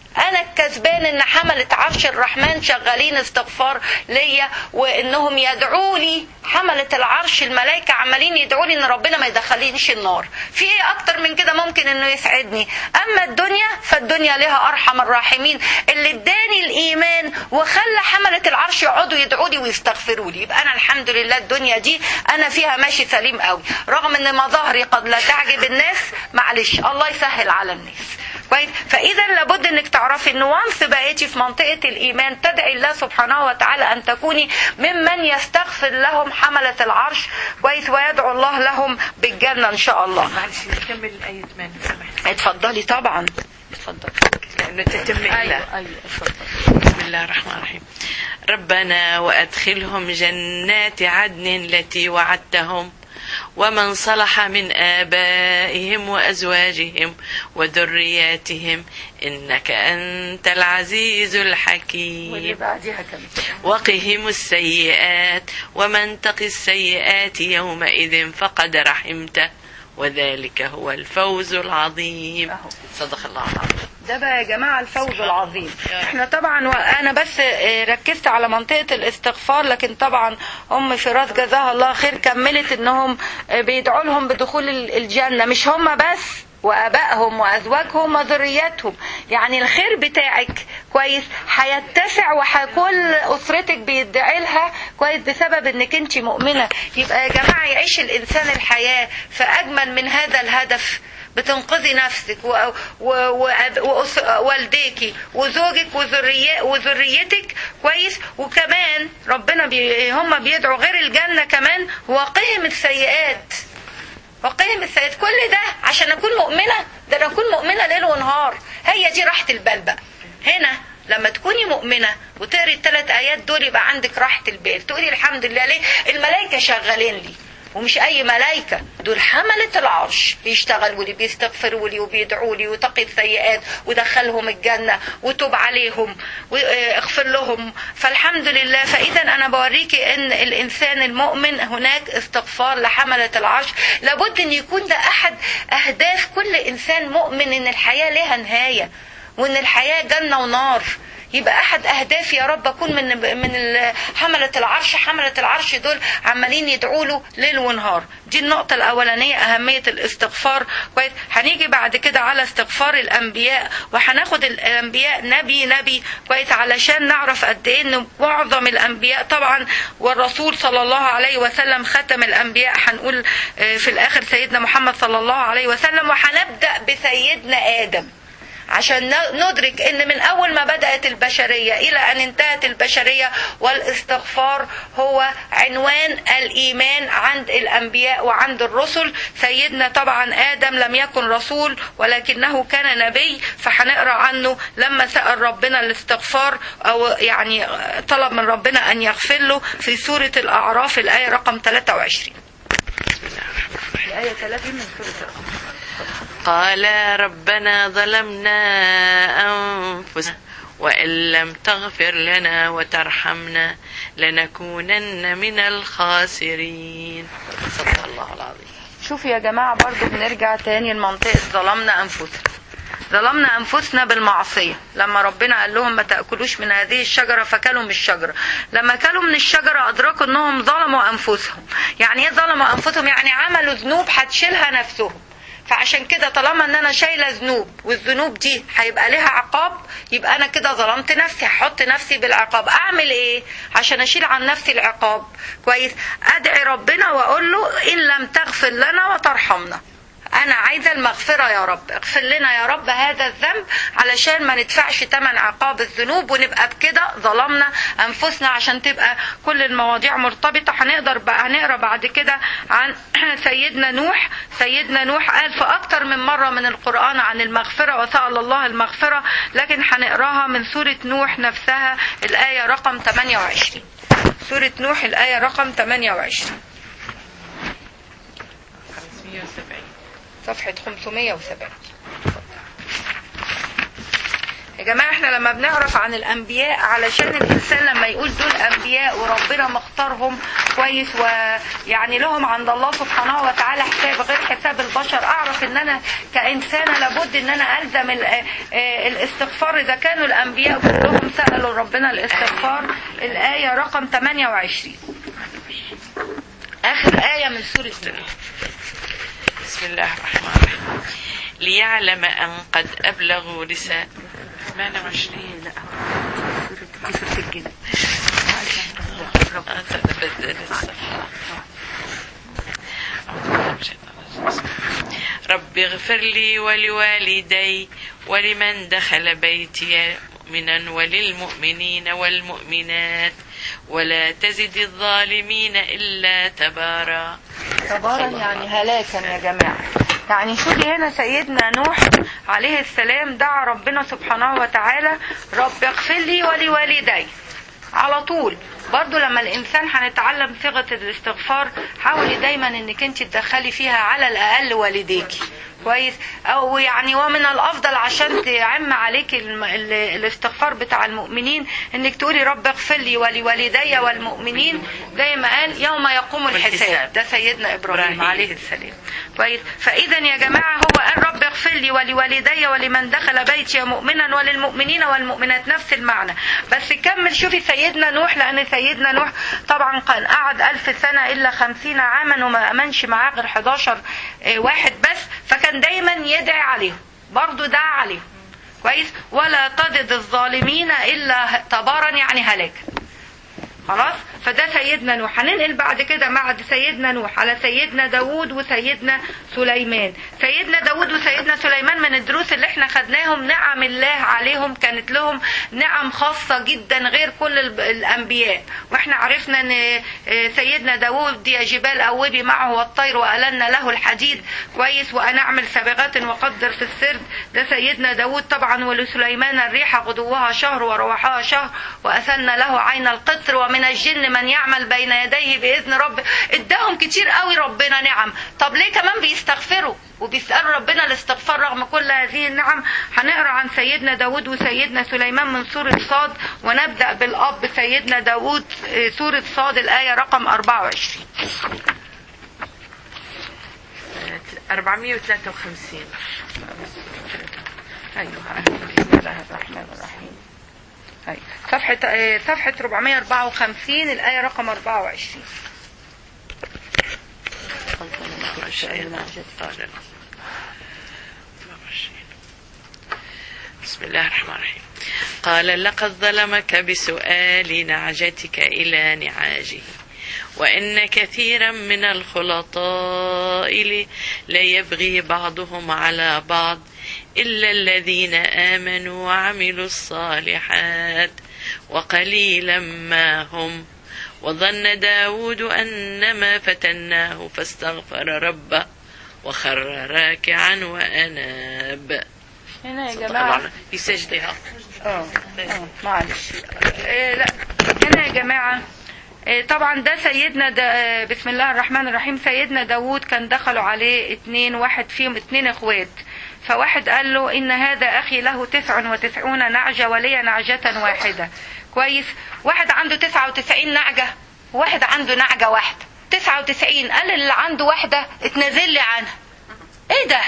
انا الكسبان ان حملة عرش الرحمن شغالين استغفار ليا وانهم يدعوا لي حملة العرش الملائكة عمالين يدعوا لي ان ربنا ما يدخلينيش النار في ايه اكتر من كده ممكن انه يسعدني اما الدنيا فالدنيا لها ارحم الراحمين اللي اداني الايمان وخلى حملة العرش يقعدوا يدعوا لي ويستغفروا لي يبقى انا الحمد لله الدنيا دي انا فيها ماشي سليم قوي رغم ان مظاهري قد لا تعجب الناس معلش الله يسهل على الناس كويس فاذا لابد انك تعرفي ان وانس بقيتي في منطقه الايمان تدعي الله سبحانه وتعالى ان تكوني ممن يستغفر لهم حمله العرش كويس ويدعو الله لهم بالجنه ان شاء الله معلش نكمل الآية 8 لو سمحت اتفضلي طبعا اتفضلي لأنه تتم إلا ايوه ايوه اتفضلي بسم الله الرحمن الرحيم ربنا وأدخلهم جنات عدن التي وعدتهم ومن صلح من آبائهم وأزواجهم وذرياتهم إنك أنت العزيز واللي الحكيم بعديها كمان وقهم السيئات ومن تق السيئات يومئذ فقد رحمته وذلك هو الفوز العظيم أهو. صدق الله العظيم ده بقى يا جماعة الفوز العظيم يا رب. احنا طبعا وانا بس اه، ركزت على منطقة الاستغفار لكن طبعا ام فراس جزاها الله خير كملت انهم اه، بيدعوا لهم بدخول ال- الجنة مش هم بس وابائهم وازواجهم وذرياتهم يعني الخير بتاعك كويس هيتسع وكل اسرتك بيدعي لها كويس بسبب انك انت مؤمنه يبقى يا جماعه يعيش الانسان الحياه فاجمل من هذا الهدف بتنقذي نفسك و... و... و... وأس... والديكي وزوجك وذرية... وذريتك كويس وكمان ربنا بي... هم بيدعوا غير الجنة كمان وقهم السيئات وقهم السيئات كل ده عشان اكون مؤمنة ده انا اكون مؤمنة ليل ونهار هي دي راحة البال بقى هنا لما تكوني مؤمنة وتقري الثلاث آيات دول يبقى عندك راحة البال تقولي الحمد لله ليه الملائكة شغالين لي ومش اي ملائكه دول حمله العرش بيشتغلوا لي بيستغفروا لي وبيدعوا لي وتقي السيئات ودخلهم الجنه وتوب عليهم واغفر لهم فالحمد لله فاذا انا بوريكي ان الانسان المؤمن هناك استغفار لحمله العرش لابد ان يكون ده احد اهداف كل انسان مؤمن ان الحياه لها نهايه وان الحياه جنه ونار يبقى احد اهدافي يا رب اكون من من ال- حمله العرش حمله العرش دول عمالين يدعوا له ليل ونهار دي النقطه الاولانيه اهميه الاستغفار كويس هنيجي بعد كده على استغفار الانبياء وهناخد الانبياء نبي نبي كويس علشان نعرف قد ايه ان معظم الانبياء طبعا والرسول صلى الله عليه وسلم ختم الانبياء هنقول آه، في الاخر سيدنا محمد صلى الله عليه وسلم وهنبدا بسيدنا ادم عشان ن- ندرك ان من اول ما بدات البشريه الى ان انتهت البشريه والاستغفار هو عنوان الايمان عند الانبياء وعند الرسل سيدنا طبعا ادم لم يكن رسول ولكنه كان نبي فهنقرا عنه لما سال ربنا الاستغفار او يعني طلب من ربنا ان يغفر له في سوره الاعراف الايه رقم 23 الايه 3 من سوره الاعراف قال ربنا ظلمنا أنفسنا وإن لم تغفر لنا وترحمنا لنكونن من الخاسرين صدق الله العظيم شوف يا جماعة برضو بنرجع تاني لمنطقة ظلمنا أنفسنا ظلمنا أنفسنا بالمعصية لما ربنا قال لهم ما تأكلوش من هذه الشجرة فكلوا من الشجرة لما كلوا من الشجرة أدركوا أنهم ظلموا أنفسهم يعني إيه ظلموا أنفسهم يعني عملوا ذنوب هتشيلها نفسهم فعشان كده طالما ان انا شايله ذنوب والذنوب دي هيبقى لها عقاب يبقى انا كده ظلمت نفسي هحط نفسي بالعقاب اعمل ايه عشان اشيل عن نفسي العقاب كويس ادعي ربنا واقول له ان لم تغفر لنا وترحمنا انا عايزه المغفره يا رب اغفر لنا يا رب هذا الذنب علشان ما ندفعش ثمن عقاب الذنوب ونبقى بكده ظلمنا انفسنا عشان تبقى كل المواضيع مرتبطه هنقدر بقى هنقرا بعد كده عن سيدنا نوح سيدنا نوح قال في اكتر من مره من القران عن المغفره وسال الله المغفره لكن هنقراها من سوره نوح نفسها الايه رقم 28 سوره نوح الايه رقم 28 570 صفحة 570 يا جماعة احنا لما بنعرف عن الأنبياء علشان الإنسان لما يقول دول أنبياء وربنا مختارهم كويس ويعني لهم عند الله سبحانه وتعالى حساب غير حساب البشر اعرف ان انا كانسانه لابد ان انا الزم ال- آه، الاستغفار اذا كانوا الانبياء كلهم سالوا ربنا الاستغفار الايه رقم 28 اخر ايه من سوره النور بسم الله الرحمن الرحيم ليعلم أن قد أبلغوا رسالة 28 لا دي سوره الجن أنت بدل الصفحة رب اغفر لي ولوالدي ولمن دخل بيتي مؤمنا وللمؤمنين والمؤمنات ولا تزد الظالمين إلا تبارا تبارا يعني هلاكا يا جماعة يعني شوفي هنا سيدنا نوح عليه السلام دعا ربنا سبحانه وتعالى رب اغفر لي ولوالدي على طول برضو لما الانسان هنتعلم صيغه الاستغفار حاولي دايما انك انت تدخلي فيها على الاقل والديكي كويس او يعني ومن الافضل عشان تعم عليك الم- ال- الاستغفار بتاع المؤمنين انك تقولي رب اغفر لي ولوالدي والمؤمنين زي ما قال يوم يقوم الحساب والحساب. ده سيدنا ابراهيم إبراهيم. عليه السلام كويس فاذا يا جماعه هو قال رب اغفر لي ولوالدي ولمن دخل بيتي مؤمنا وللمؤمنين والمؤمنات نفس المعنى بس كمل شوفي سيدنا نوح لان سيدنا نوح طبعا كان قعد ألف سنه الا خمسين عاما وما امنش معاه غير 11 آه، واحد بس فكان دايما يدعي عليهم برضه دعا عليهم كويس ولا تجد الظالمين الا تبارا يعني هلاكا خلاص فده سيدنا نوح هننقل بعد كده مع سيدنا نوح على سيدنا داوود وسيدنا سليمان سيدنا داوود وسيدنا سليمان من الدروس اللي احنا خدناهم نعم الله عليهم كانت لهم نعم خاصة جدا غير كل ال- الأنبياء واحنا عرفنا ان آه، سيدنا داوود يا جبال أوبي معه والطير وألن له الحديد كويس وأن أعمل سابغات وقدر في السرد ده سيدنا داوود طبعا ولسليمان الريح غدوها شهر ورواحها شهر وأثن له عين القطر ومن الجن من يعمل بين يديه بإذن رب اداهم كتير قوي ربنا نعم طب ليه كمان بيستغفروا وبيسألوا ربنا الاستغفار رغم كل هذه النعم هنقرا عن سيدنا داود وسيدنا سليمان من سورة صاد ونبدأ بالأب سيدنا داود آه، سورة صاد الآية رقم 24 453 أيوه بسم الله الرحمن الرحيم أيوه صفحة آه، صفحة 454 الآية رقم 24 بسم الله الرحمن الرحيم قال لقد ظلمك بسؤال نعجتك إلى نعاجه وإن كثيرا من الخلطاء ل- ليبغي بعضهم على بعض إلا الذين آمنوا وعملوا الصالحات وقليلا ما هم وظن داود أنما فتناه فاستغفر ربه وخر راكعا وأناب هنا يا جماعة طبعا في سجدها اه اه معلش إيه لا هنا يا جماعة إيه طبعا ده سيدنا دا آه، بسم الله الرحمن الرحيم سيدنا داوود كان دخلوا عليه اتنين واحد فيهم اتنين اخوات فواحد قال له ان هذا اخي له تسع وتسعون نعجة ولي نعجة واحدة كويس واحد عنده تسعة وتسعين نعجة وواحد عنده نعجة واحدة تسعة وتسعين قال اللي عنده واحدة اتنازل لي عنها ايه ده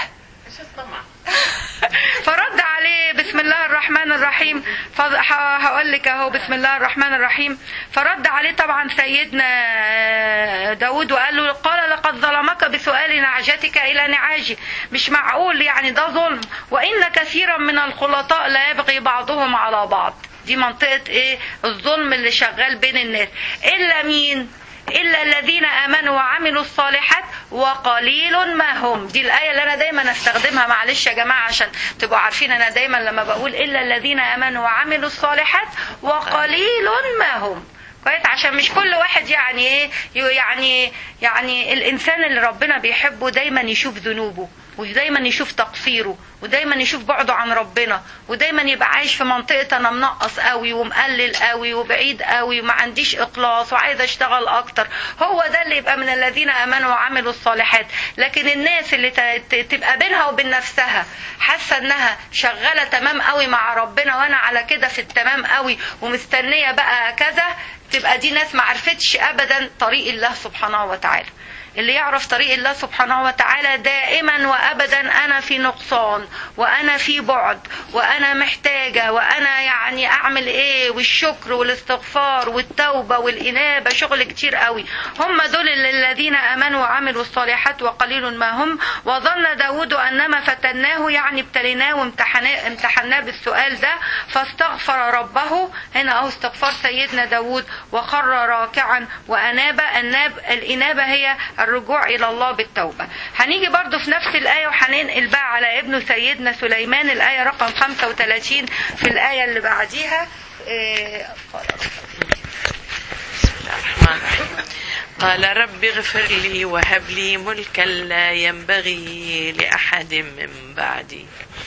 فرد عليه بسم الله الرحمن الرحيم فض- ه- هقول لك اهو بسم الله الرحمن الرحيم فرد عليه طبعا سيدنا داود وقال له قال لقد ظلمك بسؤال نعجتك الى نعاجي مش معقول يعني ده ظلم وان كثيرا من الخلطاء لا يبغي بعضهم على بعض دي منطقة ايه الظلم اللي شغال بين الناس الا مين إلا الذين آمنوا وعملوا الصالحات وقليل ما هم دي الآية اللي أنا دايما أستخدمها معلش يا جماعة عشان تبقوا عارفين أنا دايما لما بقول إلا الذين آمنوا وعملوا الصالحات وقليل ما هم كويس عشان مش كل واحد يعني ايه يعني يعني الانسان اللي ربنا بيحبه دايما يشوف ذنوبه ودايما يشوف تقصيره ودايما يشوف بعده عن ربنا ودايما يبقى عايش في منطقة انا منقص قوي ومقلل قوي وبعيد قوي وما عنديش اخلاص وعايز اشتغل اكتر هو ده اللي يبقى من الذين امنوا وعملوا الصالحات لكن الناس اللي ت- ت- تبقى بينها وبين نفسها حاسة انها شغالة تمام قوي مع ربنا وانا على كده في التمام قوي ومستنية بقى كذا تبقى دي ناس ما عرفتش ابدا طريق الله سبحانه وتعالى اللي يعرف طريق الله سبحانه وتعالى دائما وابدا انا في نقصان وانا في بعد وانا محتاجه وانا يعني اعمل ايه والشكر والاستغفار والتوبه والانابه شغل كتير قوي هم دول الذين امنوا وعملوا الصالحات وقليل ما هم وظن داود انما فتناه يعني ابتليناه وامتحناه امتحناه بالسؤال ده فاستغفر ربه هنا اهو استغفار سيدنا داود وخر راكعا واناب الناب الانابه هي الرجوع الى الله بالتوبه هنيجي برضو في نفس الايه وهننقل بقى على ابن سيدنا سليمان الايه رقم 35 في الايه اللي بعديها إيه، بسم الله الرحمن الرحيم قال رب اغفر لي وهب لي ملكا لا ينبغي لأحد من بعدي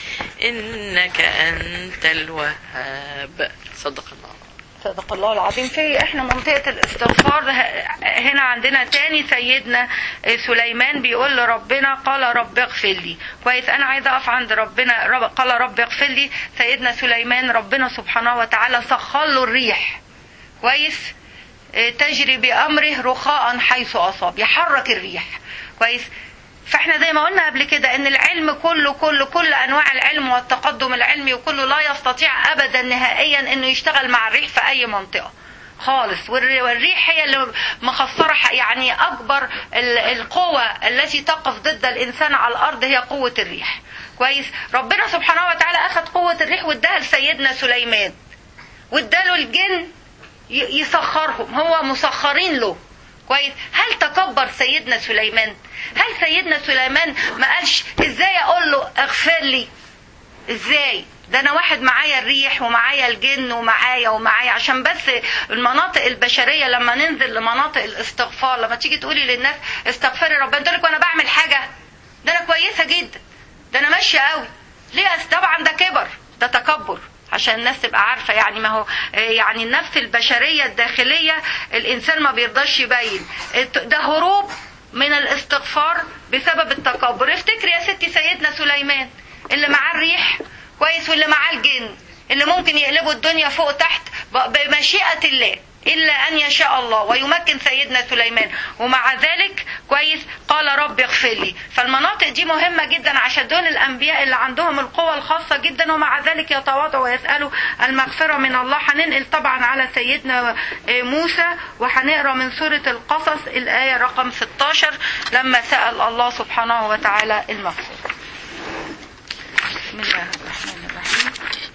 إنك أنت الوهاب صدق الله صدق الله العظيم في احنا منطقة الاستغفار هنا عندنا تاني سيدنا سليمان بيقول لربنا قال رب اغفر لي كويس انا عايزة اقف عند ربنا رب قال رب اغفر لي سيدنا سليمان ربنا سبحانه وتعالى سخر له الريح كويس اه، تجري بامره رخاء حيث اصاب يحرك الريح كويس فاحنا زي ما قلنا قبل كده ان العلم كله كله كل انواع العلم والتقدم العلمي وكله لا يستطيع ابدا نهائيا انه يشتغل مع الريح في اي منطقه خالص والر- والريح هي اللي مخسرة ح- يعني أكبر ال- القوة التي تقف ضد الإنسان على الأرض هي قوة الريح كويس ربنا سبحانه وتعالى أخذ قوة الريح واداها لسيدنا سليمان واداله الجن ي- يسخرهم هو مسخرين له كويس هل تكبر سيدنا سليمان هل سيدنا سليمان ما قالش ازاي اقول له اغفر لي ازاي ده انا واحد معايا الريح ومعايا الجن ومعايا ومعايا عشان بس المناطق البشريه لما ننزل لمناطق الاستغفار لما تيجي تقولي للناس استغفري ربنا تقول لك وانا بعمل حاجه ده انا كويسه جدا ده انا ماشيه قوي ليه أصل طبعا ده كبر ده تكبر عشان الناس تبقى عارفه يعني ما هو آه، يعني النفس البشريه الداخليه الانسان ما بيرضاش يبين ده هروب من الاستغفار بسبب التكبر افتكري يا ستي سيدنا سليمان اللي معاه الريح كويس واللي معاه الجن اللي ممكن يقلبوا الدنيا فوق تحت ب- بمشيئة الله إلا أن يشاء الله ويمكن سيدنا سليمان ومع ذلك كويس قال رب اغفر لي فالمناطق دي مهمة جدا عشان دول الأنبياء اللي عندهم القوة الخاصة جدا ومع ذلك يتواضعوا ويسألوا المغفرة من الله هننقل طبعا على سيدنا آه، موسى وهنقرا من سورة القصص الآية رقم 16 لما سأل الله سبحانه وتعالى المغفرة بسم الله الرحمن الرحيم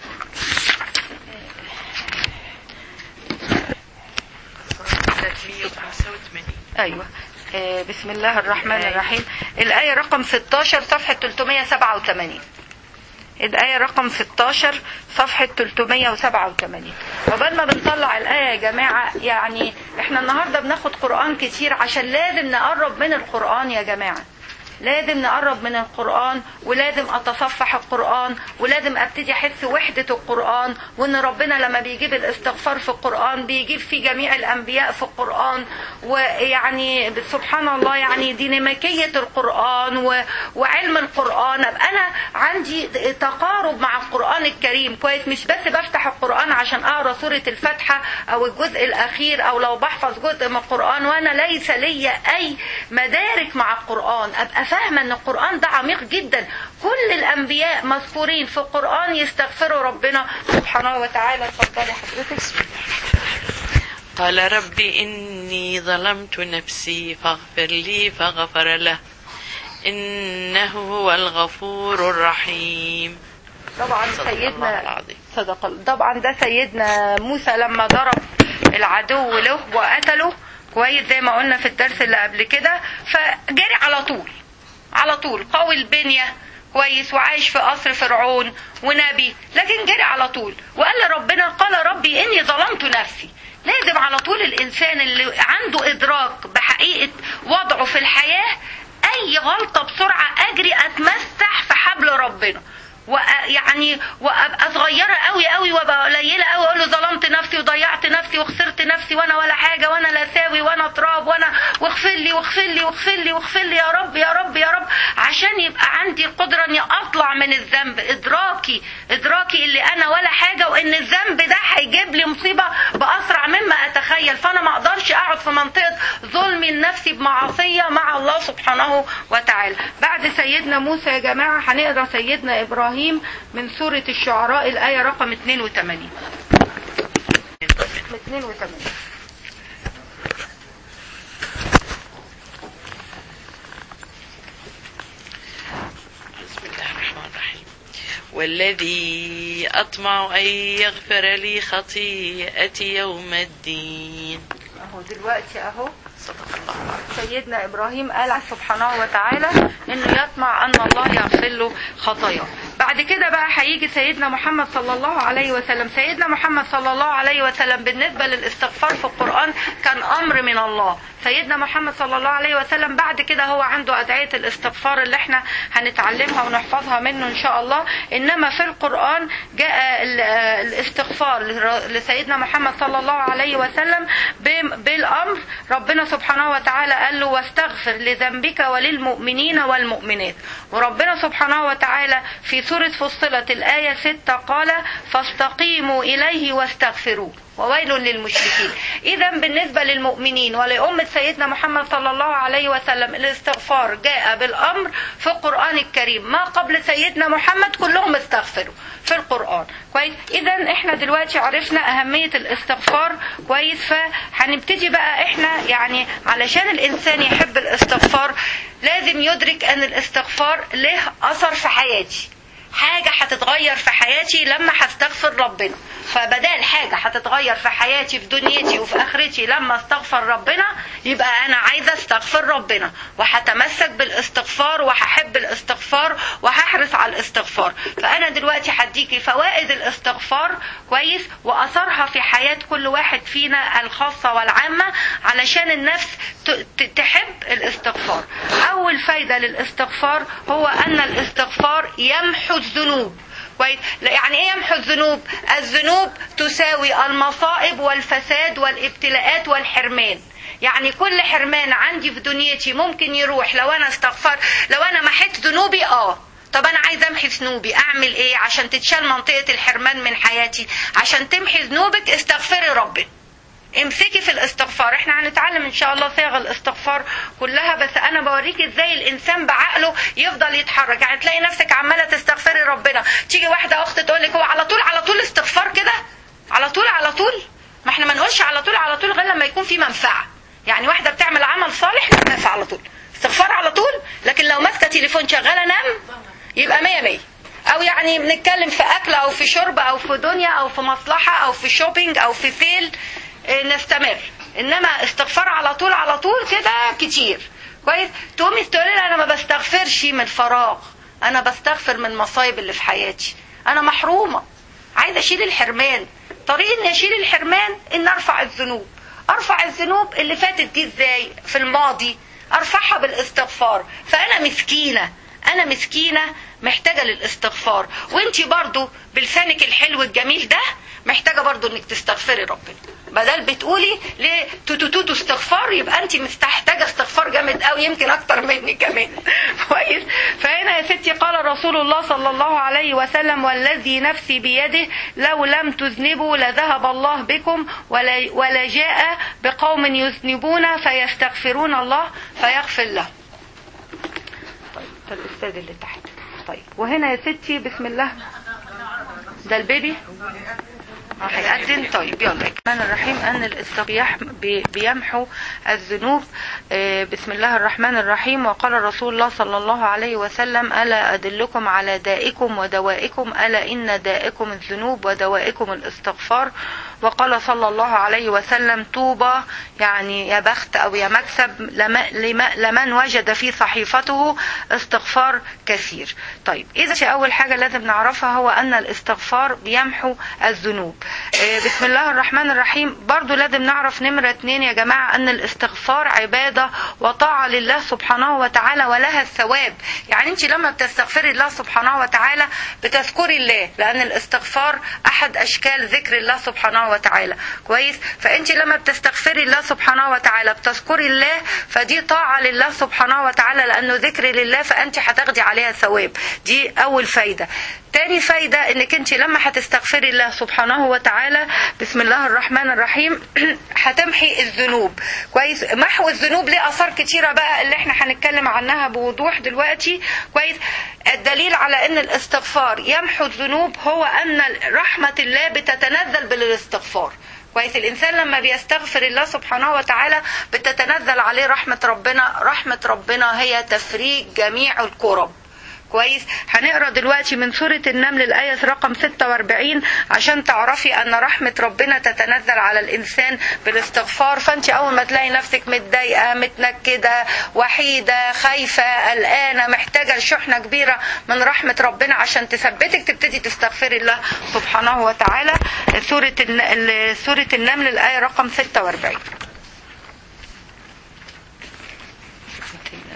ايوه آه، بسم الله الرحمن الرحيم الآية رقم 16 صفحة 387 الآية رقم 16 صفحة 387 عقبال ما بنطلع الآية يا جماعة يعني احنا النهاردة بناخد قرآن كتير عشان لازم نقرب من القرآن يا جماعة لازم نقرب من القرآن ولازم أتصفح القرآن ولازم أبتدي أحس وحدة القرآن وإن ربنا لما بيجيب الاستغفار في القرآن بيجيب في جميع الأنبياء في القرآن ويعني سبحان الله يعني ديناميكية القرآن و... وعلم القرآن أبقى أنا عندي تقارب مع القرآن الكريم كويس مش بس بفتح القرآن عشان أقرأ سورة الفاتحة أو الجزء الأخير أو لو بحفظ جزء من القرآن وأنا ليس لي أي مدارك مع القرآن أبقى فاهمة أن القرآن ده عميق جدا كل الأنبياء مذكورين في القرآن يستغفروا ربنا سبحانه وتعالى اتفضلي حضرتك قال رب إني ظلمت نفسي فاغفر لي فغفر له إنه هو الغفور الرحيم طبعا صدق الله سيدنا العظيم صدق الله. طبعا ده سيدنا موسى لما ضرب العدو له وقتله كويس زي ما قلنا في الدرس اللي قبل كده فجري على طول على طول قوي البنية كويس وعايش في قصر فرعون ونبي لكن جري على طول وقال لربنا قال ربي اني ظلمت نفسي لازم على طول الانسان اللي عنده ادراك بحقيقة وضعه في الحياة اي غلطة بسرعة اجري اتمسح في حبل ربنا ويعني وابقى صغيره قوي قوي وابقى قليله قوي اقول له ظلمت نفسي وضيعت نفسي وخسرت نفسي وانا ولا حاجه وانا لا ساوي وانا تراب وانا واغفر اغفر لي واغفر لي واغفر لي واغفر لي يا رب يا رب يا رب عشان يبقى عندي قدره اني اطلع من الذنب ادراكي ادراكي اللي انا ولا حاجه وان الذنب ده هيجيب لي مصيبه باسرع مما اتخيل فانا ما اقدرش اقعد في منطقه ظلمي لنفسي بمعصيه مع الله سبحانه وتعالى بعد سيدنا موسى يا جماعه هنقرا سيدنا ابراهيم من سوره الشعراء الايه رقم 82 82 بسم الله الرحمن الرحيم والذي أطمع أن يغفر لي خطيئتي يوم الدين اهو دلوقتي اهو صدق الله سيدنا ابراهيم قال سبحانه وتعالى انه يطمع ان الله يغفر له خطاياه بعد كده بقى هيجي سيدنا محمد صلى الله عليه وسلم سيدنا محمد صلى الله عليه وسلم بالنسبه للاستغفار في القران كان امر من الله سيدنا محمد صلى الله عليه وسلم بعد كده هو عنده ادعيه الاستغفار اللي احنا هنتعلمها ونحفظها منه ان شاء الله انما في القران جاء ال- الاستغفار لسيدنا محمد صلى الله عليه وسلم بم- بالامر ربنا سبحانه وتعالى قال له واستغفر لذنبك وللمؤمنين والمؤمنات وربنا سبحانه وتعالى في سورة فصلت الآية 6 قال فاستقيموا إليه واستغفروه وويل للمشركين إذا بالنسبة للمؤمنين ولأمة سيدنا محمد صلى الله عليه وسلم الاستغفار جاء بالأمر في القرآن الكريم ما قبل سيدنا محمد كلهم استغفروا في القرآن كويس إذا إحنا دلوقتي عرفنا أهمية الاستغفار كويس فهنبتدي بقى إحنا يعني علشان الإنسان يحب الاستغفار لازم يدرك أن الاستغفار له أثر في حياتي حاجة هتتغير في حياتي لما هستغفر ربنا فبدال حاجة هتتغير في حياتي في دنيتي وفي آخرتي لما استغفر ربنا يبقى أنا عايزة استغفر ربنا وهتمسك بالاستغفار وهحب الاستغفار وهحرص على الاستغفار فأنا دلوقتي هديكي فوائد الاستغفار كويس وأثرها في حياة كل واحد فينا الخاصة والعامة علشان النفس ت- ت- تحب الاستغفار أول فايدة للاستغفار هو أن الاستغفار يمحو الذنوب كويس لا، يعني ايه يمحو الذنوب الذنوب تساوي المصائب والفساد والابتلاءات والحرمان يعني كل حرمان عندي في دنيتي ممكن يروح لو انا استغفر لو انا محيت ذنوبي اه طب انا عايزه امحي ذنوبي اعمل ايه عشان تتشال منطقه الحرمان من حياتي عشان تمحي ذنوبك استغفري ربنا امسكي في الاستغفار احنا هنتعلم ان شاء الله صيغ الاستغفار كلها بس انا بوريك ازاي الانسان بعقله يفضل يتحرك يعني تلاقي نفسك عماله تستغفري ربنا تيجي واحده اخت تقول لك هو على طول على طول استغفار كده على طول على طول ما احنا ما نقولش على طول على طول غير لما يكون في منفعه يعني واحده بتعمل عمل صالح لا منفعه على طول استغفار على طول لكن لو ماسكه تليفون شغاله نام يبقى مية مية او يعني بنتكلم في اكل او في شرب او في دنيا او في مصلحه او في شوبينج او في سيل اه، نستمر انما استغفار على طول على طول كده كتير كويس تقومي تقولي لي انا ما بستغفرش من فراغ انا بستغفر من المصايب اللي في حياتي انا محرومه عايزه اشيل الحرمان طريق اني اشيل الحرمان ان ارفع الذنوب ارفع الذنوب اللي فاتت دي ازاي في الماضي ارفعها بالاستغفار فانا مسكينه انا مسكينه محتاجه للاستغفار وانتي برضو بلسانك الحلو الجميل ده محتاجه برضو انك تستغفري ربنا بدل بتقولي ليه توتو استغفار يبقى انت محتاجه استغفار جامد قوي يمكن اكتر مني كمان كويس فهنا يا ستي قال رسول الله صلى الله عليه وسلم والذي نفسي بيده لو لم تذنبوا لذهب الله بكم ولا, ولا جاء بقوم يذنبون فيستغفرون الله فيغفر لهم طيب ده الاستاذ اللي تحت طيب وهنا يا ستي بسم الله ده البيبي اه هيأذن طيب يلا الرحمن الرحيم ان الاستغياح بي- بيمحو الذنوب آه، بسم الله الرحمن الرحيم وقال رسول الله صلى الله عليه وسلم الا ادلكم على دائكم ودوائكم الا ان دائكم الذنوب ودوائكم الاستغفار وقال صلى الله عليه وسلم طوبى يعني يا بخت او يا مكسب لما- لما- لمن وجد في صحيفته استغفار كثير طيب اذا اول حاجه لازم نعرفها هو ان الاستغفار بيمحو الذنوب آه، بسم الله الرحمن الرحيم برضو لازم نعرف نمرة اتنين يا جماعة ان الاستغفار عبادة وطاعة لله سبحانه وتعالى ولها الثواب يعني انت لما بتستغفري الله سبحانه وتعالى بتذكري الله لان الاستغفار احد اشكال ذكر الله سبحانه وتعالى كويس فانت لما بتستغفري الله سبحانه وتعالى بتذكري الله فدي طاعه لله سبحانه وتعالى لانه ذكر لله فانت هتاخدي عليها ثواب دي اول فايده تاني فايدة انك انت لما هتستغفري الله سبحانه وتعالى بسم الله الرحمن الرحيم هتمحي الذنوب كويس محو الذنوب ليه اثار كتيرة بقى اللي احنا هنتكلم عنها بوضوح دلوقتي كويس الدليل على ان الاستغفار يمحو الذنوب هو ان رحمة الله بتتنزل بالاستغفار كويس الانسان لما بيستغفر الله سبحانه وتعالى بتتنزل عليه رحمة ربنا رحمة ربنا هي تفريج جميع الكرب كويس هنقرا دلوقتي من سورة النمل الآية رقم 46 عشان تعرفي أن رحمة ربنا تتنزل على الإنسان بالاستغفار فأنت أول ما تلاقي نفسك متضايقة متنكدة وحيدة خايفة قلقانة محتاجة لشحنة كبيرة من رحمة ربنا عشان تثبتك تبتدي تستغفري الله سبحانه وتعالى سورة الن- سورة النمل الآية رقم 46